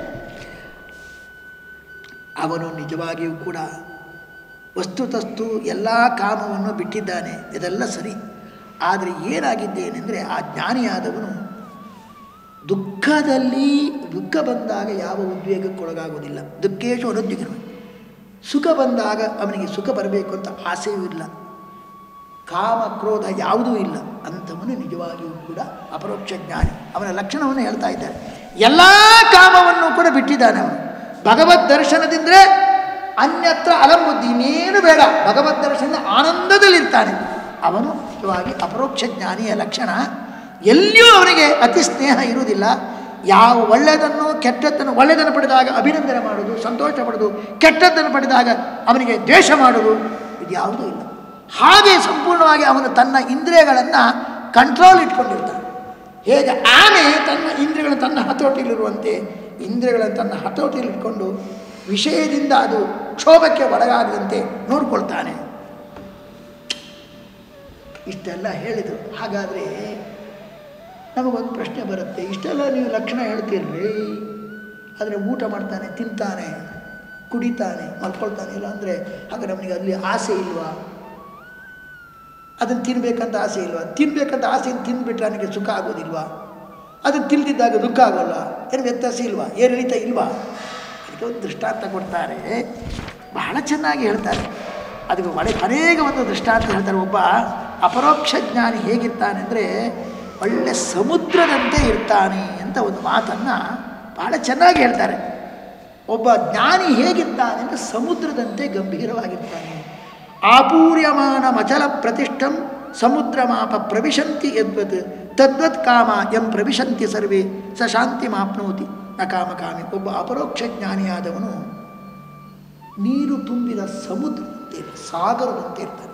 ಅವನು ನಿಜವಾಗಿಯೂ ಕೂಡ ವಸ್ತುತಸ್ತು ಎಲ್ಲ ಕಾಮವನ್ನು ಬಿಟ್ಟಿದ್ದಾನೆ ಇದೆಲ್ಲ ಸರಿ ಆದರೆ ಏನಾಗಿದ್ದೇನೆಂದರೆ ಆ ಜ್ಞಾನಿಯಾದವನು ದುಃಖದಲ್ಲಿ ದುಃಖ ಬಂದಾಗ ಯಾವ ಉದ್ವೇಗಕ್ಕೊಳಗಾಗುವುದಿಲ್ಲ ದುಃಖೇಶು ಅನುದ್ವಿಗ್ನ ಸುಖ ಬಂದಾಗ ಅವನಿಗೆ ಸುಖ ಬರಬೇಕು ಅಂತ ಆಸೆಯೂ ಇಲ್ಲ ಕಾಮ ಕ್ರೋಧ ಯಾವುದೂ ಇಲ್ಲ ಅಂಥವನು ನಿಜವಾಗಿಯೂ ಕೂಡ ಅಪರೋಕ್ಷ ಜ್ಞಾನಿ ಅವನ ಲಕ್ಷಣವನ್ನು ಹೇಳ್ತಾ ಇದ್ದಾರೆ ಎಲ್ಲ ಕಾಮವನ್ನು ಕೂಡ ಬಿಟ್ಟಿದ್ದಾನೆ ಅವನು ಭಗವದ್ ದರ್ಶನದಿಂದಲೇ ಅನ್ಯತ್ರ ಅಲಂಬುದ್ಧಿ ಇನ್ನೇನು ಬೇಡ ಭಗವದ್ ದರ್ಶನ ಆನಂದದಲ್ಲಿರ್ತಾನೆ ಅವನು ನಿಜವಾಗಿ ಅಪರೋಕ್ಷ ಜ್ಞಾನಿಯ ಲಕ್ಷಣ ಎಲ್ಲಿಯೂ ಅವನಿಗೆ ಅತಿ ಸ್ನೇಹ ಇರುವುದಿಲ್ಲ ಯಾವ ಒಳ್ಳೆಯದನ್ನು ಕೆಟ್ಟದ್ದನ್ನು ಒಳ್ಳೆಯದನ್ನು ಪಡೆದಾಗ ಅಭಿನಂದನೆ ಮಾಡೋದು ಸಂತೋಷ ಪಡೋದು ಕೆಟ್ಟದ್ದನ್ನು ಪಡೆದಾಗ ಅವನಿಗೆ ದ್ವೇಷ ಮಾಡೋದು ಇದು ಯಾವುದೂ ಇಲ್ಲ ಹಾಗೆ ಸಂಪೂರ್ಣವಾಗಿ ಅವನು ತನ್ನ ಇಂದ್ರಿಯಗಳನ್ನು ಕಂಟ್ರೋಲ್ ಇಟ್ಕೊಂಡಿರ್ತಾನೆ ಹೇಗೆ ಆನೆ ತನ್ನ ಇಂದ್ರಿಯಗಳನ್ನು ತನ್ನ ಹತೋಟಿಯಲ್ಲಿರುವಂತೆ ಇಂದ್ರಿಯಗಳನ್ನು ತನ್ನ ಹತೋಟಿಯಲ್ಲಿ ಇಟ್ಕೊಂಡು ವಿಷಯದಿಂದ ಅದು ಕ್ಷೋಭಕ್ಕೆ ಒಳಗಾಗದಂತೆ ನೋಡ್ಕೊಳ್ತಾನೆ ಇಷ್ಟೆಲ್ಲ ಹೇಳಿದರು ಹಾಗಾದರೆ ನಮಗೊಂದು ಪ್ರಶ್ನೆ ಬರುತ್ತೆ ಇಷ್ಟೆಲ್ಲ ನೀವು ಲಕ್ಷಣ ಹೇಳ್ತೀರ್ರಿ ಆದರೆ ಊಟ ಮಾಡ್ತಾನೆ ತಿಂತಾನೆ ಕುಡಿತಾನೆ ಮಲ್ಕೊಳ್ತಾನೆ ಇಲ್ಲ ಅಂದರೆ ಹಾಗೆ ನಮಗೆ ಅಲ್ಲಿ ಆಸೆ ಇಲ್ವಾ ಅದನ್ನು ತಿನ್ನಬೇಕಂತ ಆಸೆ ಇಲ್ವಾ ತಿನ್ನಬೇಕಂತ ಆಸೆಯನ್ನು ತಿಂದುಬಿಟ್ರೆ ನನಗೆ ಸುಖ ಆಗೋದಿಲ್ವಾ ಅದನ್ನು ತಿಂದಿದ್ದಾಗ ದುಃಖ ಆಗೋಲ್ಲ ಏನು ವ್ಯತ್ಯಾಸ ಇಲ್ವಾ ಏರಿಳಿತ ಇಲ್ವಾ ಅದಕ್ಕೆ ಒಂದು ದೃಷ್ಟಾಂತ ಕೊಡ್ತಾರೆ ಬಹಳ ಚೆನ್ನಾಗಿ ಹೇಳ್ತಾರೆ ಅದಕ್ಕೆ ಒಳ್ಳೆ ಅನೇಕ ಒಂದು ದೃಷ್ಟಾಂತ ಹೇಳ್ತಾರೆ ಒಬ್ಬ ಅಪರೋಕ್ಷ ಜ್ಞಾನಿ ಹೇಗಿರ್ತಾನೆ ಅಂದರೆ ಒಳ್ಳೆ ಸಮುದ್ರದಂತೆ ಇರ್ತಾನೆ ಅಂತ ಒಂದು ಮಾತನ್ನು ಬಹಳ ಚೆನ್ನಾಗಿ ಹೇಳ್ತಾರೆ ಒಬ್ಬ ಜ್ಞಾನಿ ಹೇಗಿರ್ತಾನೆ ಅಂದರೆ ಸಮುದ್ರದಂತೆ ಗಂಭೀರವಾಗಿರ್ತಾನೆ ಆಪೂರ್ಯಮಾನ ಮಚಲ ಪ್ರತಿಷ್ಠಂ ಸಮುದ್ರ ಮಾಪ ಪ್ರವಿಶಂತಿ ಯದ್ವತ್ ತದ್ವತ್ ಕಾಮ ಎಂ ಪ್ರವಿಶಂತಿ ಸರ್ವೇ ಸ ಶಾಂತಿ ಮಾಪ್ನೋತಿ ನ ಕಾಮ ಕಾಮಿ ಒಬ್ಬ ಅಪರೋಕ್ಷ ಜ್ಞಾನಿಯಾದವನು ನೀರು ತುಂಬಿದ ಸಮುದ್ರದಂತೆ ಇರ್ತಾನೆ, ಸಾಗರದಂತೆ ಇರ್ತಾನೆ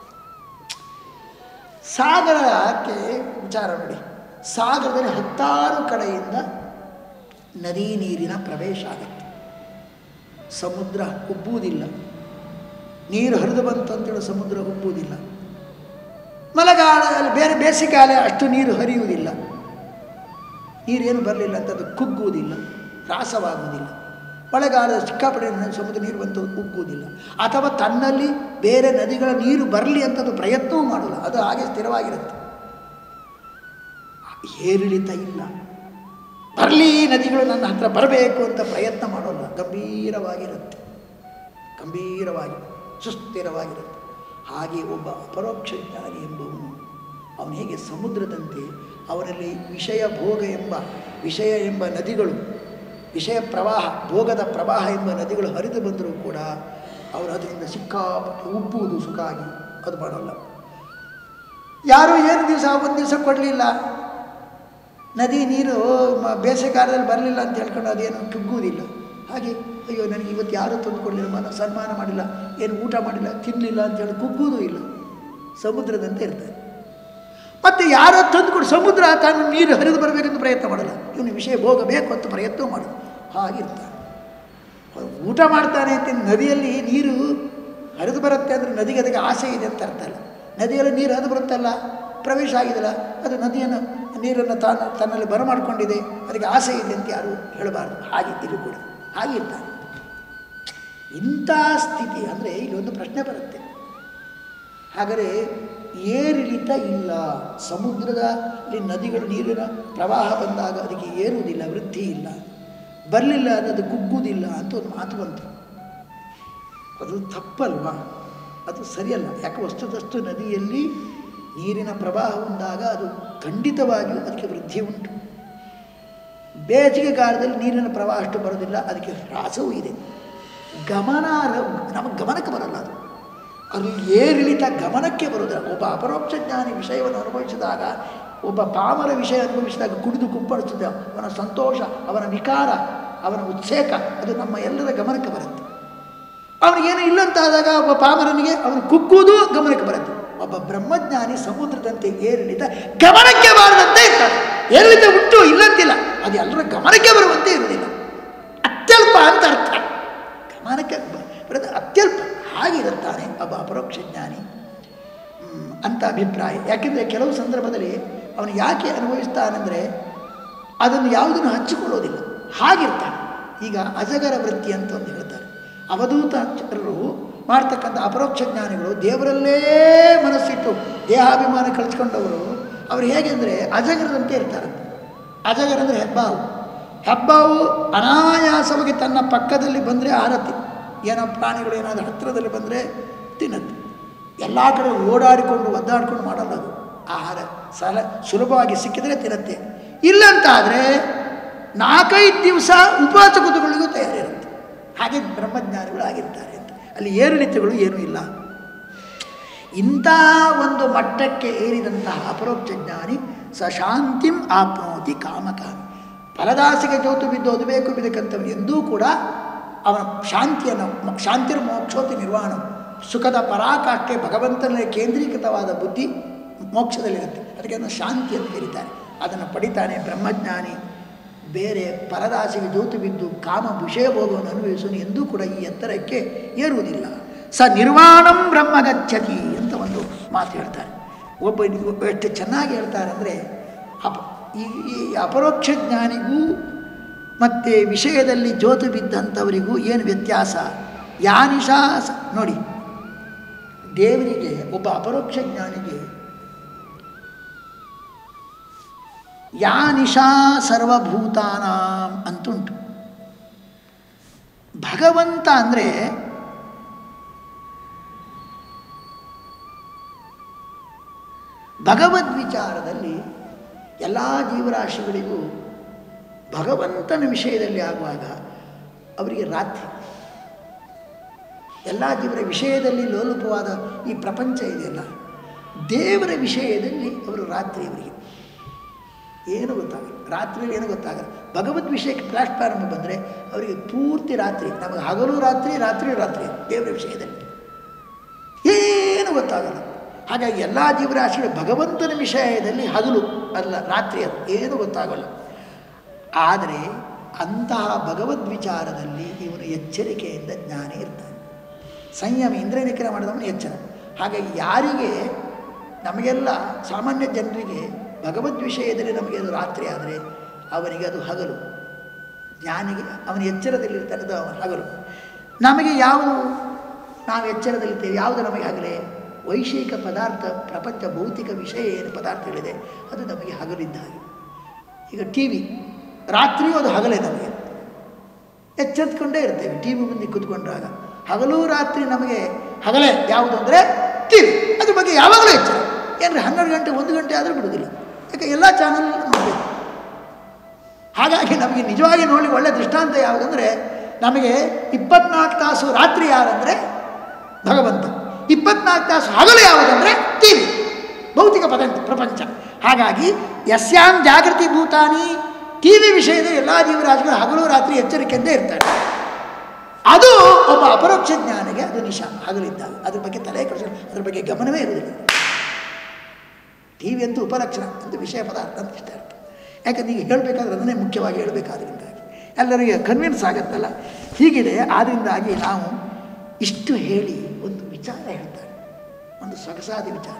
ಸಾಗರಕ್ಕೆ ವಿಚಾರ ನೋಡಿ ಸಾಗರದಲ್ಲಿ ಹತ್ತಾರು ಕಡೆಯಿಂದ ನದಿ ನೀರಿನ ಪ್ರವೇಶ ಆಗುತ್ತೆ ಸಮುದ್ರ ಉಬ್ಬುವುದಿಲ್ಲ ನೀರು ಹರಿದು ಬಂತಂತೇಳಿ ಸಮುದ್ರ ಉಬ್ಬುವುದಿಲ್ಲ ಮಳೆಗಾಲದಲ್ಲಿ ಬೇರೆ ಬೇಸಿಗೆಗಾಲ ಅಷ್ಟು ನೀರು ಹರಿಯುವುದಿಲ್ಲ ನೀರೇನು ಬರಲಿಲ್ಲ ಅಂತ ಅದು ಕುಗ್ಗುವುದಿಲ್ಲ ರಾಸವಾಗುವುದಿಲ್ಲ ಮಳೆಗಾಲದ ಸಿಕ್ಕಾಪಟ್ಟೆ ನ- ಸಮುದ್ರ ನೀರು ಬಂತು ಉಗ್ಗುವುದಿಲ್ಲ ಅಥವಾ ತನ್ನಲ್ಲಿ ಬೇರೆ ನದಿಗಳ ನೀರು ಬರಲಿ ಅಂತ ಅದು ಪ್ರಯತ್ನವೂ ಮಾಡಲ್ಲ ಅದು ಹಾಗೆ ಸ್ಥಿರವಾಗಿರುತ್ತೆ ಏರಿಳಿತ ಇಲ್ಲ ಬರಲಿ ನದಿಗಳು ನನ್ನ ಹತ್ರ ಬರಬೇಕು ಅಂತ ಪ್ರಯತ್ನ ಮಾಡೋಲ್ಲ ಗಂಭೀರವಾಗಿರುತ್ತೆ ಗಂಭೀರವಾಗಿ ಸುಸ್ಥಿರವಾಗಿರುತ್ತೆ ಹಾಗೆ ಒಬ್ಬ ಅಪರೋಕ್ಷ ಜ್ಞಾನಿ ಎಂಬವನು ಅವನು ಹೇಗೆ ಸಮುದ್ರದಂತೆ ಅವನಲ್ಲಿ ವಿಷಯ ಭೋಗ ಎಂಬ ವಿಷಯ ಎಂಬ ನದಿಗಳು ವಿಷಯ ಪ್ರವಾಹ ಭೋಗದ ಪ್ರವಾಹ ಎಂಬ ನದಿಗಳು ಹರಿದು ಬಂದರೂ ಕೂಡ ಅವರು ಅದರಿಂದ ಸಿಕ್ಕಾಪಟ್ಟೆ ಉಬ್ಬುವುದು ಸುಖ ಆಗಿ ಅದು ಮಾಡೋಲ್ಲ ಯಾರು ಏನು ದಿವಸ ಒಂದು ದಿವಸ ಕೊಡಲಿಲ್ಲ ನದಿ ನೀರು ಮ- ಬೇಸಿಗೆಗಾಲದಲ್ಲಿ ಬರಲಿಲ್ಲ ಅಂತ ಹೇಳ್ಕೊಂಡು ಅದೇನು ಕುಗ್ಗುವುದಿಲ್ಲ ಹಾಗೆ ಅಯ್ಯೋ ನನಗೆ ಇವತ್ತು ಯಾರೂ ತಂದು ಕೊಡಲಿಲ್ಲ ಮನ ಸನ್ಮಾನ ಮಾಡಿಲ್ಲ ಏನು ಊಟ ಮಾಡಿಲ್ಲ ತಿನ್ನಲಿಲ್ಲ ಅಂತ ಹೇಳಿ ಕುಗ್ಗುವುದೂ ಇಲ್ಲ ಸಮುದ್ರದಂತೆ ಇರ್ತಾರೆ ಮತ್ತು ಯಾರೋ ತಂದು ಕೊಡು ಸಮುದ್ರ ತಾನು ನೀರು ಹರಿದು ಬರಬೇಕೆಂದು ಪ್ರಯತ್ನ ಮಾಡಲ್ಲ ಇವನು ವಿಷಯ ಭೋಗ ಬೇಕು ಅಂತ ಪ್ರಯತ್ನ ಮಾಡೋದು ಹಾಗಿರ್ತಾನೆ ಅವ್ನು ಊಟ ಮಾಡ್ತಾನೆ ಅಂತ ನದಿಯಲ್ಲಿ ನೀರು ಹರಿದು ಬರುತ್ತೆ ಅಂದರೆ ನದಿಗೆ ಅದಕ್ಕೆ ಆಸೆ ಇದೆ ಅಂತ ಅರ್ಥ ಅಲ್ಲ ನದಿಯಲ್ಲಿ ನೀರು ಹರಿದು ಬರುತ್ತಲ್ಲ ಪ್ರವೇಶ ಆಗಿದೆಯಲ್ಲ ಅದು ನದಿಯನ್ನು ನೀರನ್ನು ತಾನು ತನ್ನಲ್ಲಿ ಬರಮಾಡಿಕೊಂಡಿದೆ ಅದಕ್ಕೆ ಆಸೆ ಇದೆ ಅಂತ ಯಾರು ಹೇಳಬಾರ್ದು ಹಾಗೆ ಇದು ಕೂಡ ಹಾಗೆ ಇರ್ತಾನೆ ಇಂಥ ಸ್ಥಿತಿ ಅಂದರೆ ಇಲ್ಲೊಂದು ಪ್ರಶ್ನೆ ಬರುತ್ತೆ ಹಾಗಾದರೆ ಏರಿಳಿತ ಇಲ್ಲ ಸಮುದ್ರದಲ್ಲಿ ನದಿಗಳು ನೀರಿನ ಪ್ರವಾಹ ಬಂದಾಗ ಅದಕ್ಕೆ ಏರುವುದಿಲ್ಲ ವೃದ್ಧಿ ಇಲ್ಲ ಬರಲಿಲ್ಲ ಅನ್ನೋದು ಕುಗ್ಗುವುದಿಲ್ಲ ಅಂತ ಒಂದು ಮಾತು ಬಂತು ಅದು ತಪ್ಪಲ್ವಾ ಅದು ಸರಿಯಲ್ಲ ಯಾಕೆ ವಸ್ತುತಸ್ತು ನದಿಯಲ್ಲಿ ನೀರಿನ ಪ್ರವಾಹ ಬಂದಾಗ ಅದು ಖಂಡಿತವಾಗಿಯೂ ಅದಕ್ಕೆ ವೃದ್ಧಿ ಉಂಟು ಬೇಸಿಗೆಗಾಲದಲ್ಲಿ ನೀರಿನ ಪ್ರವಾಹ ಅಷ್ಟು ಬರೋದಿಲ್ಲ ಅದಕ್ಕೆ ಹ್ರಾಸವೂ ಇದೆ ಗಮನ ನಮಗೆ ಗಮನಕ್ಕೆ ಬರಲ್ಲ ಅದು ಅದು ಏರಿಳಿತ ಗಮನಕ್ಕೆ ಬರುವುದಿಲ್ಲ ಒಬ್ಬ ಅಪರೋಕ್ಷ ಜ್ಞಾನಿ ವಿಷಯವನ್ನು ಅನುಭವಿಸಿದಾಗ ಒಬ್ಬ ಪಾಮರ ವಿಷಯ ಅನುಭವಿಸಿದಾಗ ಕುಡಿದು ಕುಪ್ಪಳಿಸಿದ ಅವನ ಸಂತೋಷ ಅವನ ವಿಕಾರ ಅವನ ಉತ್ಸೇಕ ಅದು ನಮ್ಮ ಎಲ್ಲರ ಗಮನಕ್ಕೆ ಬರುತ್ತೆ ಅವನಿಗೇನು ಇಲ್ಲ ಅಂತ ಆದಾಗ ಒಬ್ಬ ಪಾಮರನಿಗೆ ಅವನು ಕುಗ್ಗುವುದು ಗಮನಕ್ಕೆ ಬರುತ್ತೆ ಒಬ್ಬ ಬ್ರಹ್ಮಜ್ಞಾನಿ ಸಮುದ್ರದಂತೆ ಏರಿಳಿತ ಗಮನಕ್ಕೆ ಬಾರದಂತೆ ಇರ್ತಾನೆ ಏರಿಳಿತ ಉಂಟು ಇಲ್ಲಂತಿಲ್ಲ ಅದು ಎಲ್ಲರ ಗಮನಕ್ಕೆ ಬರುವಂತೆ ಇರುವುದಿಲ್ಲ ಅತ್ಯಲ್ಪ ಅಂತ ಅರ್ಥ ಗಮನಕ್ಕೆ ಬ- ಬರೋದು ಅತ್ಯಲ್ಪ ಹಾಗಿರುತ್ತಾನೆ ಒಬ್ಬ ಅಪರೋಕ್ಷ ಜ್ಞಾನಿ ಹ್ಮ್, ಅಂತ ಅಭಿಪ್ರಾಯ ಯಾಕೆಂದರೆ ಕೆಲವು ಸಂದರ್ಭದಲ್ಲಿ ಅವನು ಯಾಕೆ ಅನುಭವಿಸ್ತಾನೆಂದರೆ ಅದನ್ನು ಯಾವುದನ್ನು ಹಂಚಿಕೊಳ್ಳೋದಿಲ್ಲ ಹಾಗಿರ್ತಾನೆ ಈಗ ಅಜಗರ ವೃತ್ತಿ ಅಂತ ಒಂದು ಹೇಳ್ತಾರೆ ಅವಧೂತರು ಮಾಡ್ತಕ್ಕಂಥ ಅಪರೋಕ್ಷ ಜ್ಞಾನಿಗಳು ದೇವರಲ್ಲೇ ಮನಸ್ಸಿಟ್ಟು ದೇಹಾಭಿಮಾನ ಕಳಿಸ್ಕೊಂಡವರು ಅವರು ಹೇಗೆ ಅಂದರೆ ಅಜಗರದಂತೆ ಇರ್ತಾರಂತೆ ಅಜಗರ ಅಂದರೆ ಹೆಬ್ಬಾವು ಹೆಬ್ಬಾವು ಅನಾಯಾಸವಾಗಿ ತನ್ನ ಪಕ್ಕದಲ್ಲಿ ಬಂದರೆ ಆರತಿ ಏನೋ ಪ್ರಾಣಿಗಳು ಏನಾದರೂ ಹತ್ತಿರದಲ್ಲಿ ಬಂದರೆ ತಿನ್ನತ್ತೆ ಎಲ್ಲ ಕಡೆ ಓಡಾಡಿಕೊಂಡು ಒದ್ದಾಡಿಕೊಂಡು ಮಾಡಲ್ಲ ಅದು ಆಹಾರ ಸಲ ಸುಲಭವಾಗಿ ಸಿಕ್ಕಿದರೆ ತಿನ್ನತ್ತೆ ಇಲ್ಲಂತಾದರೆ ನಾಲ್ಕೈದು ದಿವಸ ಉಪವಾಸ ಕೂತುಗಳಿಗೂ ತಯಾರಿರುತ್ತೆ ಹಾಗೆ ಬ್ರಹ್ಮಜ್ಞಾನಿಗಳು ಆಗಿರ್ತಾರೆ ಅಂತ ಅಲ್ಲಿ ಏರಿಳಿತಗಳು ಏನೂ ಇಲ್ಲ ಇಂಥ ಒಂದು ಮಟ್ಟಕ್ಕೆ ಏರಿದಂತಹ ಅಪರೋಕ್ಷ ಜ್ಞಾನಿ ಸ ಶಾಂತಿಂ ಆಪ್ನೋತಿ ಕಾಮಕಾಮಿ ಫಲದಾಸಿಗೆ ಜೋತು ಬಿದ್ದು ಅದು ಬೇಕು ಬಿದಕ್ಕಂಥವನು ಎಂದೂ ಕೂಡ ಅವನ ಶಾಂತಿಯನ್ನು ಮ- ಶಾಂತಿರ್ ಮೋಕ್ಷೋತಿ ನಿರ್ವಾಣ ಸುಖದ ಪರಾಕಾಷ್ಠೆ ಭಗವಂತನಲ್ಲಿ ಕೇಂದ್ರೀಕೃತವಾದ ಬುದ್ಧಿ ಮೋಕ್ಷದಲ್ಲಿರುತ್ತೆ ಅದಕ್ಕೆ ಅದನ್ನು ಶಾಂತಿ ಅಂತ ಕರೀತಾರೆ ಅದನ್ನು ಪಡಿತಾನೆ ಬ್ರಹ್ಮಜ್ಞಾನಿ ಬೇರೆ ಪರದಾಸಿಗೆ ಜೋತು ಬಿದ್ದು ಕಾಮ ವಿಷಯ ಭೋಗವನ್ನು ಅನುಭವಿಸೋನು ಎಂದೂ ಕೂಡ ಈ ಎತ್ತರಕ್ಕೆ ಏರುವುದಿಲ್ಲ ಸ ನಿರ್ವಾಣಂ ಬ್ರಹ್ಮಗಚ್ಚತಿ ಅಂತ ಒಂದು ಮಾತು ಹೇಳ್ತಾರೆ ಒಬ್ಬ ಒಬ್ಬ ಎಷ್ಟು ಚೆನ್ನಾಗಿ ಹೇಳ್ತಾರೆ ಅಂದರೆ ಅಪ ಈ ಈ ಅಪರೋಕ್ಷ ಜ್ಞಾನಿಗೂ ಮತ್ತು ವಿಷಯದಲ್ಲಿ ಜೋತು ಬಿದ್ದಂಥವರಿಗೂ ಏನು ವ್ಯತ್ಯಾಸ ಯಾನಿಶಾ ಸ- ನೋಡಿ ದೇವರಿಗೆ ಒಬ್ಬ ಅಪರೋಕ್ಷ ಜ್ಞಾನಿಗೆ ಯಾ ನಿಶಾ ಸರ್ವಭೂತಾನಾಂ ಅಂತುಂಟು ಭಗವಂತ ಅಂದರೆ ಭಗವದ್ ವಿಚಾರದಲ್ಲಿ ಎಲ್ಲ ಜೀವರಾಶಿಗಳಿಗೂ ಭಗವಂತನ ವಿಷಯದಲ್ಲಿ ಆಗುವಾಗ ಅವರಿಗೆ ರಾತ್ರಿ ಎಲ್ಲ ಜೀವರ ವಿಷಯದಲ್ಲಿ ಲೋಲುಪವಾದ ಈ ಪ್ರಪಂಚ ಇದೆಯಲ್ಲ ದೇವರ ವಿಷಯದಲ್ಲಿ ಅವರು ರಾತ್ರಿ ಅವರಿಗೆ ಏನು ಗೊತ್ತಾಗಲ್ಲ ರಾತ್ರಿಯಲ್ಲಿ ಏನು ಗೊತ್ತಾಗಲ್ಲ ಭಗವದ್ ವಿಷಯಕ್ಕೆ ಫ್ಲಾಶ್ ಪ್ರಾರಂಭ ಬಂದರೆ ಅವರಿಗೆ ಪೂರ್ತಿ ರಾತ್ರಿ ನಮಗೆ ಹಗಲು ರಾತ್ರಿ ರಾತ್ರಿ ರಾತ್ರಿ ದೇವರ ವಿಷಯದಲ್ಲಿ ಏನು ಗೊತ್ತಾಗಲ್ಲ ಹಾಗಾಗಿ ಎಲ್ಲ ಜೀವರಾಶಿಗಳು ಭಗವಂತನ ವಿಷಯದಲ್ಲಿ ಹಗಲು ಅಲ್ಲ ರಾತ್ರಿ ಅದು ಏನು ಗೊತ್ತಾಗಲ್ಲ ಆದರೆ ಅಂತಹ ಭಗವದ್ ವಿಚಾರದಲ್ಲಿ ಇವನು ಎಚ್ಚರಿಕೆಯಿಂದ ಜ್ಞಾನಿ ಇರ್ತಾನೆ ಸಂಯಮ ಇಂದ್ರಿಯ ನಿಗ್ರಹ ಮಾಡಿದವನು ಎಚ್ಚರ ಹಾಗಾಗಿ ಯಾರಿಗೆ ನಮಗೆಲ್ಲ ಸಾಮಾನ್ಯ ಜನರಿಗೆ ಭಗವದ್ ವಿಷಯದಲ್ಲಿ ನಮಗೆ ಅದು ರಾತ್ರಿ ಆದರೆ ಅವನಿಗೆ ಅದು ಹಗಲು ಜ್ಞಾನಿಗೆ ಅವನ ಎಚ್ಚರದಲ್ಲಿರ್ತಾನೆ ಅದು ಅವನ ಹಗಲು ನಮಗೆ ಯಾವುದು ನಾವು ಎಚ್ಚರದಲ್ಲಿರ್ತೇವೆ ಯಾವುದು ನಮಗೆ ಹಗಲೇ ವೈಷಯಿಕ ಪದಾರ್ಥ ಪ್ರಪಂಚ ಭೌತಿಕ ವಿಷಯ ಏನು ಪದಾರ್ಥಗಳಿದೆ ಅದು ನಮಗೆ ಹಗಲಿದ್ದ ಹಾಗೆ ಈಗ ಟಿ ವಿ ರಾತ್ರಿಯೂ ಅದು ಹಗಲೇ ನಮಗೆ ಎಚ್ಚೆತ್ಕೊಂಡೇ ಇರ್ತೇವೆ ಟಿ ವಿ ಮುಂದೆ ಕೂತ್ಕೊಂಡ್ರಾಗ ಹಗಲು ರಾತ್ರಿ ನಮಗೆ ಹಗಲೇ ಯಾವುದು ಅಂದರೆ ಟಿ ವಿ ಅದ್ರ ಬಗ್ಗೆ ಯಾವಾಗಲೂ ಎಚ್ಚರ ಏನ್ರಿ ಹನ್ನೆರಡು ಗಂಟೆ ಒಂದು ಗಂಟೆ ಆದರೂ ಬಿಡುವುದಿಲ್ಲ ಯಾಕೆ ಎಲ್ಲ ಚಾನಲ್ ನೋಡಬೇಕು ಹಾಗಾಗಿ ನಮಗೆ ನಿಜವಾಗಿ ನೋಡಲಿಕ್ಕೆ ಒಳ್ಳೆ ದೃಷ್ಟಾಂತ ಯಾವುದಂದರೆ ನಮಗೆ ಇಪ್ಪತ್ನಾಲ್ಕು ತಾಸು ರಾತ್ರಿ ಯಾರಂದರೆ ಭಗವಂತ ಇಪ್ಪತ್ನಾಲ್ಕು ತಾಸು ಹಗಲು ಯಾವುದಂದರೆ ಟಿ ವಿ ಭೌತಿಕ ಪದಂತ ಪ್ರಪಂಚ ಹಾಗಾಗಿ ಯಸ್ಯಾಂ ಜಾಗೃತಿ ಭೂತಾನಿ ಟಿ ವಿ ವಿಷಯದ ಎಲ್ಲ ಜೀವರಾಶಿಗಳು ಹಗಲು ರಾತ್ರಿ ಎಚ್ಚರಿಕೆಯಿಂದ ಇರ್ತಾರೆ ಅದು ಒಬ್ಬ ಅಪರೋಕ್ಷ ಜ್ಞಾನಿಗೆ ಅದು ನಿಶಾ ಹಗಲಿದ್ದಾಗ ಅದ್ರ ಬಗ್ಗೆ ತಲೆ ಕೆಡಿಸ ಅದ್ರ ಬಗ್ಗೆ ಗಮನವೇ ಇರುವುದಿಲ್ಲ ಟಿ ವಿ ಅಂತೂ ಉಪಲಕ್ಷಣ ಅಂತ ವಿಷಯ ಪದಾರ್ಥ ಅಂತ ಇಷ್ಟ ಇರ್ತದೆ ಯಾಕಂದ್ರೆ ಈಗ ಹೇಳಬೇಕಾದ್ರೆ ಅದನ್ನೇ ಮುಖ್ಯವಾಗಿ ಹೇಳಬೇಕಾದ್ರಿಂದಾಗಿ ಎಲ್ಲರಿಗೆ ಕನ್ವಿನ್ಸ್ ಆಗುತ್ತಲ್ಲ ಹೀಗಿದೆ ಆದ್ದರಿಂದಾಗಿ ನಾವು ಇಷ್ಟು ಹೇಳಿ ಒಂದು ವಿಚಾರ ಹೇಳ್ತಾರೆ ಒಂದು ಸೊಗಸಾದ ವಿಚಾರ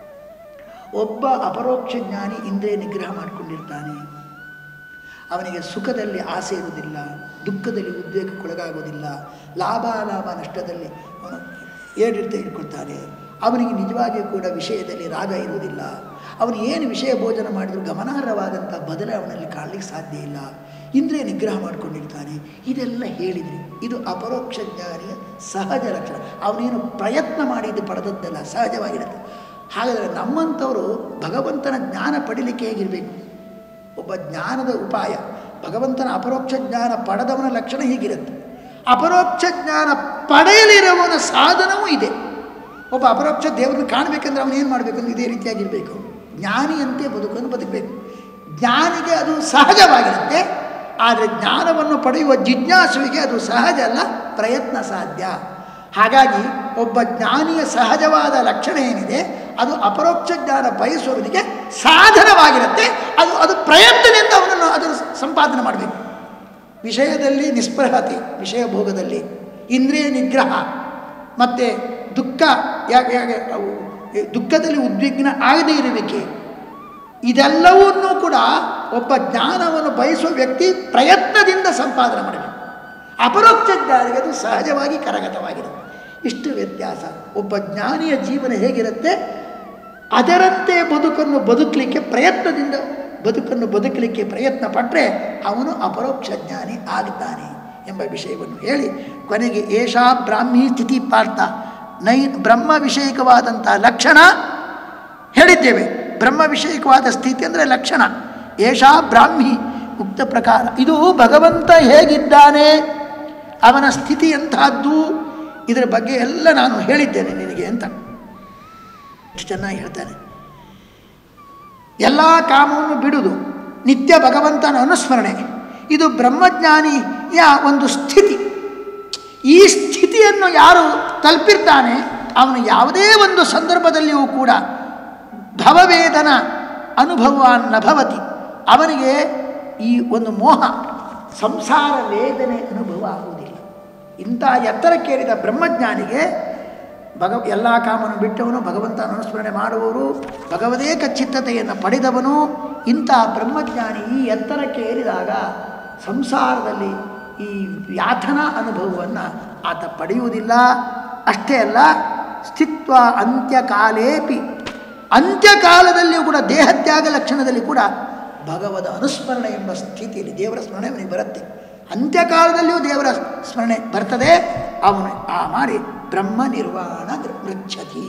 ಒಬ್ಬ ಅಪರೋಕ್ಷ ಜ್ಞಾನಿ ಇಂದ್ರಿಯ ನಿಗ್ರಹ ಮಾಡಿಕೊಂಡಿರ್ತಾನೆ ಅವನಿಗೆ ಸುಖದಲ್ಲಿ ಆಸೆ ಇರುವುದಿಲ್ಲ ದುಃಖದಲ್ಲಿ ಉದ್ವೇಗಕ್ಕೊಳಗಾಗುವುದಿಲ್ಲ ಲಾಭಾಲಾಭ ನಷ್ಟದಲ್ಲಿ ಅವನು ಏರಿಡ್ತಾ ಇಟ್ಕೊಳ್ತಾನೆ ಅವನಿಗೆ ನಿಜವಾಗಿಯೂ ಕೂಡ ವಿಷಯದಲ್ಲಿ ರಾಗ ಇರುವುದಿಲ್ಲ ಅವನು ಏನು ವಿಷಯ ಭೋಜನ ಮಾಡಿದರೂ ಗಮನಾರ್ಹವಾದಂಥ ಬದಲಾವಣೆಯಲ್ಲಿ ಕಾಣಲಿಕ್ಕೆ ಸಾಧ್ಯ ಇಲ್ಲ ಇಂದ್ರಿಯ ನಿಗ್ರಹ ಮಾಡಿಕೊಂಡಿರ್ತಾನೆ ಇದೆಲ್ಲ ಹೇಳಿದ್ರಿ ಇದು ಅಪರೋಕ್ಷ ಜ್ಞಾನಿಯ ಸಹಜ ಲಕ್ಷಣ ಅವನೇನು ಪ್ರಯತ್ನ ಮಾಡಿದ್ದು ಪಡೆದದ್ದಲ್ಲ ಸಹಜವಾಗಿರುತ್ತೆ ಹಾಗಾದರೆ ನಮ್ಮಂಥವರು ಭಗವಂತನ ಜ್ಞಾನ ಪಡಿಲಿಕ್ಕೆ ಹೇಗಿರಬೇಕು ಒಬ್ಬ ಜ್ಞಾನದ ಉಪಾಯ ಭಗವಂತನ ಅಪರೋಕ್ಷ ಜ್ಞಾನ ಪಡೆದವನ ಲಕ್ಷಣ ಹೀಗಿರುತ್ತೆ ಅಪರೋಕ್ಷ ಜ್ಞಾನ ಪಡೆಯಲಿರುವವನ ಸಾಧನವೂ ಇದೆ ಒಬ್ಬ ಅಪರೋಕ್ಷ ದೇವರನ್ನು ಕಾಣಬೇಕಂದ್ರೆ ಅವನು ಏನು ಮಾಡಬೇಕಂದ್ರೆ ಇದೇ ರೀತಿಯಾಗಿರಬೇಕು ಜ್ಞಾನಿಯಂತೆ ಬದುಕನ್ನು ಬದುಕಬೇಕು ಜ್ಞಾನಿಗೆ ಅದು ಸಹಜವಾಗಿರುತ್ತೆ ಆದರೆ ಜ್ಞಾನವನ್ನು ಪಡೆಯುವ ಜಿಜ್ಞಾಸುವಿಗೆ ಅದು ಸಹಜ ಅಲ್ಲ ಪ್ರಯತ್ನ ಸಾಧ್ಯ ಹಾಗಾಗಿ ಒಬ್ಬ ಜ್ಞಾನಿಯ ಸಹಜವಾದ ಲಕ್ಷಣ ಏನಿದೆ ಅದು ಅಪರೋಕ್ಷ ಜ್ಞಾನ ಬಯಸುವವನಿಗೆ ಸಾಧನವಾಗಿರುತ್ತೆ ಅದು ಅದು ಪ್ರಯತ್ನದಿಂದ ಅವನನ್ನು ಅದನ್ನು ಸಂಪಾದನೆ ಮಾಡಬೇಕು ವಿಷಯದಲ್ಲಿ ನಿಸ್ಪೃಹತೆ ವಿಷಯ ಭೋಗದಲ್ಲಿ ಇಂದ್ರಿಯ ನಿಗ್ರಹ ಮತ್ತು ದುಃಖ ಯಾಕೆ ಯಾಕೆ ಅವು ದುಃಖದಲ್ಲಿ ಉದ್ವಿಗ್ನ ಆಗದೇ ಇರುವಿಕೆ ಇದೆಲ್ಲವನ್ನೂ ಕೂಡ ಒಬ್ಬ ಜ್ಞಾನವನ್ನು ಬಯಸುವ ವ್ಯಕ್ತಿ ಪ್ರಯತ್ನದಿಂದ ಸಂಪಾದನೆ ಮಾಡಬೇಕು ಅಪರೋಕ್ಷ ಜ್ಞಾನಿಗೆ ಅದು ಸಹಜವಾಗಿ ಕರಗತವಾಗಿರುತ್ತೆ ಇಷ್ಟು ವ್ಯತ್ಯಾಸ ಒಬ್ಬ ಜ್ಞಾನಿಯ ಜೀವನ ಹೇಗಿರುತ್ತೆ ಅದರಂತೆ ಬದುಕನ್ನು ಬದುಕಲಿಕ್ಕೆ ಪ್ರಯತ್ನದಿಂದ ಬದುಕನ್ನು ಬದುಕಲಿಕ್ಕೆ ಪ್ರಯತ್ನ ಪಟ್ಟರೆ ಅವನು ಅಪರೋಕ್ಷ ಜ್ಞಾನಿ ಆಗುತ್ತಾನೆ ಎಂಬ ವಿಷಯವನ್ನು ಹೇಳಿ ಕೊನೆಗೆ ಏಷಾ ಬ್ರಾಹ್ಮಿ ಸ್ಥಿತಿ ಪಾರ್ಥ ನೈ ಬ್ರಹ್ಮ ವಿಷಯಕವಾದಂಥ ಲಕ್ಷಣ ಹೇಳಿದ್ದೇವೆ ಬ್ರಹ್ಮ ವಿಷಯಕವಾದ ಸ್ಥಿತಿ ಅಂದರೆ ಲಕ್ಷಣ ಏಷಾ ಬ್ರಾಹ್ಮಿ ಉಕ್ತ ಪ್ರಕಾರ ಇದು ಭಗವಂತ ಹೇಗಿದ್ದಾನೆ ಅವನ ಸ್ಥಿತಿ ಎಂತಹದ್ದು ಇದರ ಬಗ್ಗೆ ಎಲ್ಲ ನಾನು ಹೇಳಿದ್ದೇನೆ ನಿನಗೆ ಅಂತ ಎಷ್ಟು ಚೆನ್ನಾಗಿ ಹೇಳ್ತಾನೆ ಎಲ್ಲ ಕಾಮವನ್ನು ಬಿಡುವುದು ನಿತ್ಯ ಭಗವಂತನ ಅನುಸ್ಮರಣೆ ಇದು ಬ್ರಹ್ಮಜ್ಞಾನಿಯ ಒಂದು ಸ್ಥಿತಿ ಈ ಸ್ಥಿತಿಯನ್ನು ಯಾರು ತಲುಪಿರ್ತಾನೆ ಅವನು ಯಾವುದೇ ಒಂದು ಸಂದರ್ಭದಲ್ಲಿಯೂ ಕೂಡ ಭವವೇದನ ಅನುಭವ ನಭವತಿ ಅವನಿಗೆ ಈ ಒಂದು ಮೋಹ ಸಂಸಾರ ವೇದನೆ ಅನುಭವ ಆಗುವುದಿಲ್ಲ ಇಂಥ ಎತ್ತರಕ್ಕೇರಿದ ಬ್ರಹ್ಮಜ್ಞಾನಿಗೆ ಭಗ ಎಲ್ಲ ಕಾಮನ್ನು ಬಿಟ್ಟವನು ಭಗವಂತನ ಅನುಸ್ಮರಣೆ ಮಾಡುವವರು ಭಗವದೇಕ ಚಿತ್ತತೆಯನ್ನು ಪಡೆದವನು ಇಂಥ ಬ್ರಹ್ಮಜ್ಞಾನಿ ಈ ಎತ್ತರಕ್ಕೆ ಏರಿದಾಗ ಸಂಸಾರದಲ್ಲಿ ಈ ಯಾತನಾ ಅನುಭವವನ್ನು ಆತ ಪಡೆಯುವುದಿಲ್ಲ ಅಷ್ಟೇ ಅಲ್ಲ ಸ್ಥಿತ್ವ ಅಂತ್ಯಕಾಲೇಪಿ ಅಂತ್ಯಕಾಲದಲ್ಲಿಯೂ ಕೂಡ ದೇಹತ್ಯಾಗ ಲಕ್ಷಣದಲ್ಲಿ ಕೂಡ ಭಗವದ ಅನುಸ್ಮರಣೆ ಎಂಬ ಸ್ಥಿತಿಯಲ್ಲಿ ದೇವರ ಸ್ಮರಣೆ ಅವನಿಗೆ ಬರುತ್ತೆ ಅಂತ್ಯಕಾಲದಲ್ಲಿಯೂ ದೇವರ ಸ್ಮರಣೆ ಬರ್ತದೆ ಅವನು ಆ ಮಾಡಿ ಬ್ರಹ್ಮ ನಿರ್ವಾಣ ಮೃಚ್ಛತಿ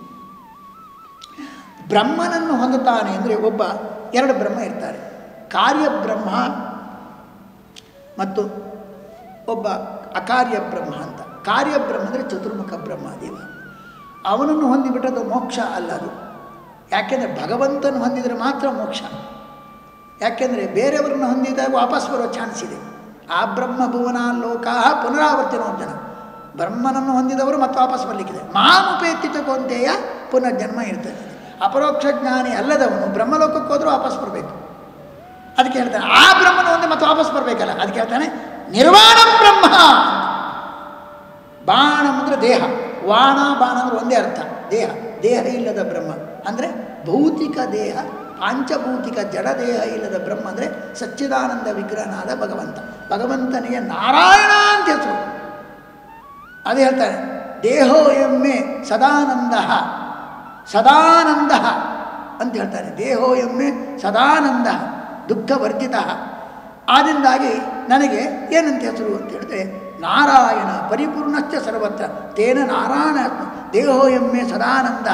ಬ್ರಹ್ಮನನ್ನು ಹೊಂದುತ್ತಾನೆ ಅಂದರೆ ಒಬ್ಬ ಎರಡು ಬ್ರಹ್ಮ ಇರ್ತಾರೆ ಕಾರ್ಯಬ್ರಹ್ಮ ಮತ್ತು ಒಬ್ಬ ಅಕಾರ್ಯ ಬ್ರಹ್ಮ ಅಂತ ಕಾರ್ಯಬ್ರಹ್ಮ ಅಂದರೆ ಚತುರ್ಮುಖ ಬ್ರಹ್ಮದೇವ ಅವನನ್ನು ಹೊಂದಿಬಿಟ್ರೆ ಅದು ಮೋಕ್ಷ ಅಲ್ಲ ಅದು ಯಾಕೆಂದರೆ ಭಗವಂತನ ಹೊಂದಿದರೆ ಮಾತ್ರ ಮೋಕ್ಷ ಯಾಕೆಂದರೆ ಬೇರೆಯವರನ್ನು ಹೊಂದಿದಾಗ ವಾಪಸ್ ಬರೋ ಚಾನ್ಸ್ ಇದೆ ಆ ಬ್ರಹ್ಮ ಭುವನ ಲೋಕ ಪುನರಾವರ್ತಿನೋ ಜನ ಬ್ರಹ್ಮನನ್ನು ಹೊಂದಿದವರು ಮತ್ತೆ ವಾಪಸ್ ಬರಲಿಕ್ಕಿದೆ ಮಾಮುಪೇತಿತ ಕೊಂತೆಯ ಪುನರ್ಜನ್ಮ ಇರ್ತದೆ ಅಪರೋಕ್ಷ ಜ್ಞಾನಿ ಅಲ್ಲದವನು ಬ್ರಹ್ಮಲೋಕಕ್ಕೆ ಹೋದರೂ ವಾಪಸ್ ಬರಬೇಕು ಅದಕ್ಕೆ ಹೇಳ್ತಾನೆ ಆ ಬ್ರಹ್ಮನ ಒಂದೇ ಮತ್ತೆ ವಾಪಸ್ ಬರಬೇಕಲ್ಲ ಅದಕ್ಕೆ ಹೇಳ್ತಾನೆ ನಿರ್ವಾಣ ಬ್ರಹ್ಮ ಬಾಣ ಅಂದರೆ ದೇಹ ವಾಣ ಬಾಣ ಅಂದ್ರೆ ಒಂದೇ ಅರ್ಥ ದೇಹ ದೇಹ ಇಲ್ಲದ ಬ್ರಹ್ಮ ಅಂದರೆ ಭೌತಿಕ ದೇಹ ಪಾಂಚಭೌತಿಕ ಜಡ ದೇಹ ಇಲ್ಲದ ಬ್ರಹ್ಮ ಅಂದರೆ ಸಚ್ಚಿದಾನಂದ ವಿಗ್ರಹನಾದ ಭಗವಂತ ಭಗವಂತನಿಗೆ ನಾರಾಯಣ ಅಂತ ಹೆಸರು ಅದು ಹೇಳ್ತಾನೆ ದೇಹೋ ಎಮ್ಮೆ ಸದಾನಂದ ಸದಾನಂದ ಅಂತ ಹೇಳ್ತಾನೆ ದೇಹೋ ಎಮ್ಮೆ ಸದಾನಂದ ದುಃಖವರ್ಜಿತ ಆದ್ದರಿಂದಾಗಿ ನನಗೆ ಏನಂತ ಹೆಸರು ಅಂತ ಹೇಳಿದ್ರೆ ನಾರಾಯಣ ಪರಿಪೂರ್ಣಶ್ಚ ಸರ್ವತ್ರ ತೇನ ನಾರಾಯಣ ದೇಹೋ ಎಮ್ಮೆ ಸದಾನಂದ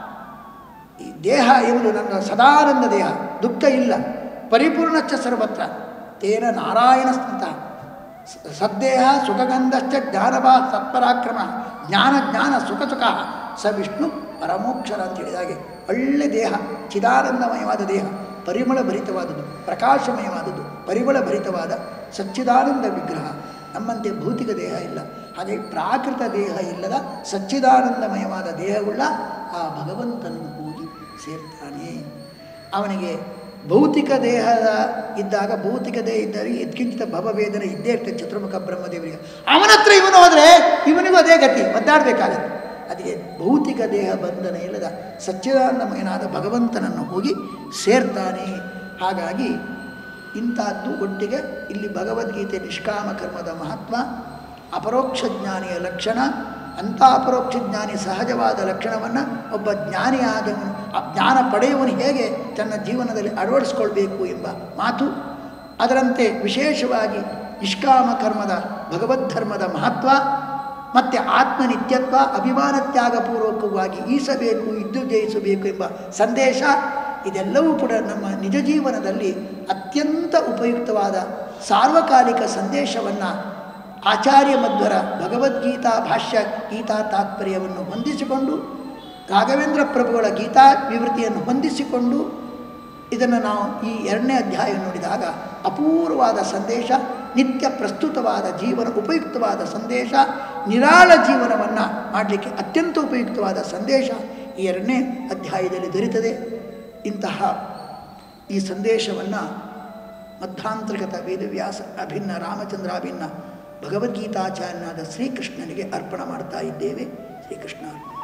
ಈ ದೇಹ ಎಂಬುದು ನನ್ನ ಸದಾನಂದ ದೇಹ ದುಃಖ ಇಲ್ಲ ಪರಿಪೂರ್ಣಶ್ಚ ಸರ್ವತ್ರ ತೇನ ನಾರಾಯಣ ಸ್ಮೃತ ಸದ್ದೇಹ ಸುಖಗಂಧಶ್ಚ ಜ್ಞಾನಭಾ ಸತ್ಪರಾಕ್ರಮ ಜ್ಞಾನ ಜ್ಞಾನ ಸುಖ ಸುಖ ಸ ವಿಷ್ಣು ಪರಮೋಕ್ಷರ ಅಂತ ಹೇಳಿದಾಗೆ ಒಳ್ಳೆ ದೇಹ ಚಿದಾನಂದಮಯವಾದ ದೇಹ ಪರಿಮಳ ಭರಿತವಾದದ್ದು ಪ್ರಕಾಶಮಯವಾದದ್ದು ಪರಿಮಳ ಭರಿತವಾದ ಸಚ್ಚಿದಾನಂದ ವಿಗ್ರಹ ನಮ್ಮಂತೆ ಭೌತಿಕ ದೇಹ ಇಲ್ಲ ಹಾಗೆ ಪ್ರಾಕೃತ ದೇಹ ಇಲ್ಲದ ಸಚ್ಚಿದಾನಂದಮಯವಾದ ದೇಹವುಳ್ಳ ಆ ಭಗವಂತನನ್ನು ಹೋಗಿ ಸೇರ್ತಾನೆ ಅವನಿಗೆ ಭೌತಿಕ ದೇಹದ ಇದ್ದಾಗ ಭೌತಿಕ ದೇಹ ಇದ್ದರೆ ಎದ್ಕಿಂಚಿತ ಭವವೇದನೆ ಇದ್ದೇ ಇರ್ತದೆ ಚತುರ್ಮುಖ ಬ್ರಹ್ಮದೇವರಿಗೆ ಅವನ ಹತ್ರ ಇವನು ಹೋದರೆ ಇವನಿಗೂ ಅದೇ ಗತಿ ಒದ್ದಾಡಬೇಕಾಗತ್ತೆ ಅದಕ್ಕೆ ಭೌತಿಕ ದೇಹ ಬಂಧನ ಇಲ್ಲದ ಸಚ್ಚಿದಾನಂದಮಯನಾದ ಭಗವಂತನನ್ನು ಹೋಗಿ ಸೇರ್ತಾನೆ ಹಾಗಾಗಿ ಇಂಥದ್ದು ಒಟ್ಟಿಗೆ ಇಲ್ಲಿ ಭಗವದ್ಗೀತೆ ನಿಷ್ಕಾಮ ಕರ್ಮದ ಮಹತ್ವ ಅಪರೋಕ್ಷ ಜ್ಞಾನಿಯ ಲಕ್ಷಣ ಅಂಥ ಅಪರೋಕ್ಷ ಜ್ಞಾನಿ ಸಹಜವಾದ ಲಕ್ಷಣವನ್ನು ಒಬ್ಬ ಜ್ಞಾನಿಯಾದವನು ಆ ಜ್ಞಾನ ಪಡೆಯುವನು ಹೇಗೆ ತನ್ನ ಜೀವನದಲ್ಲಿ ಅಳವಡಿಸ್ಕೊಳ್ಬೇಕು ಎಂಬ ಮಾತು ಅದರಂತೆ ವಿಶೇಷವಾಗಿ ನಿಷ್ಕಾಮ ಕರ್ಮದ ಭಗವದ್ಧರ್ಮದ ಮಹತ್ವ ಮತ್ತು ಆತ್ಮನಿತ್ಯತ್ವ ಅಭಿಮಾನ ತ್ಯಾಗಪೂರ್ವಕವಾಗಿ ಈಸಬೇಕು ಇದ್ದು ಜಯಿಸಬೇಕು ಎಂಬ ಸಂದೇಶ ಇದೆಲ್ಲವೂ ಕೂಡ ನಮ್ಮ ನಿಜ ಜೀವನದಲ್ಲಿ ಅತ್ಯಂತ ಉಪಯುಕ್ತವಾದ ಸಾರ್ವಕಾಲಿಕ ಸಂದೇಶವನ್ನು ಆಚಾರ್ಯ ಮಧ್ವರ ಭಗವದ್ಗೀತಾ ಭಾಷ್ಯ ಗೀತಾ ತಾತ್ಪರ್ಯವನ್ನು ಹೊಂದಿಸಿಕೊಂಡು ರಾಘವೇಂದ್ರ ಪ್ರಭುಗಳ ಗೀತಾ ವಿವೃತಿಯನ್ನು ಹೊಂದಿಸಿಕೊಂಡು ಇದನ್ನು ನಾವು ಈ ಎರಡನೇ ಅಧ್ಯಾಯ ನೋಡಿದಾಗ ಅಪೂರ್ವವಾದ ಸಂದೇಶ ನಿತ್ಯ ಪ್ರಸ್ತುತವಾದ ಜೀವನ ಉಪಯುಕ್ತವಾದ ಸಂದೇಶ ನಿರಾಳ ಜೀವನವನ್ನು ಮಾಡಲಿಕ್ಕೆ ಅತ್ಯಂತ ಉಪಯುಕ್ತವಾದ ಸಂದೇಶ ಈ ಎರಡನೇ ಅಧ್ಯಾಯದಲ್ಲಿ ದೊರೆತದೆ ಇಂತಹ ಈ ಸಂದೇಶವನ್ನು ಮಧ್ವಾಂತರ್ಗತ ವೇದವ್ಯಾಸ ಅಭಿನ್ನ ರಾಮಚಂದ್ರ ಅಭಿನ್ನ ಭಗವದ್ಗೀತಾಚಾರ್ಯನಾದ ಶ್ರೀಕೃಷ್ಣನಿಗೆ ಅರ್ಪಣ ಮಾಡ್ತಾ ಇದ್ದೇವೆ ಶ್ರೀಕೃಷ್ಣ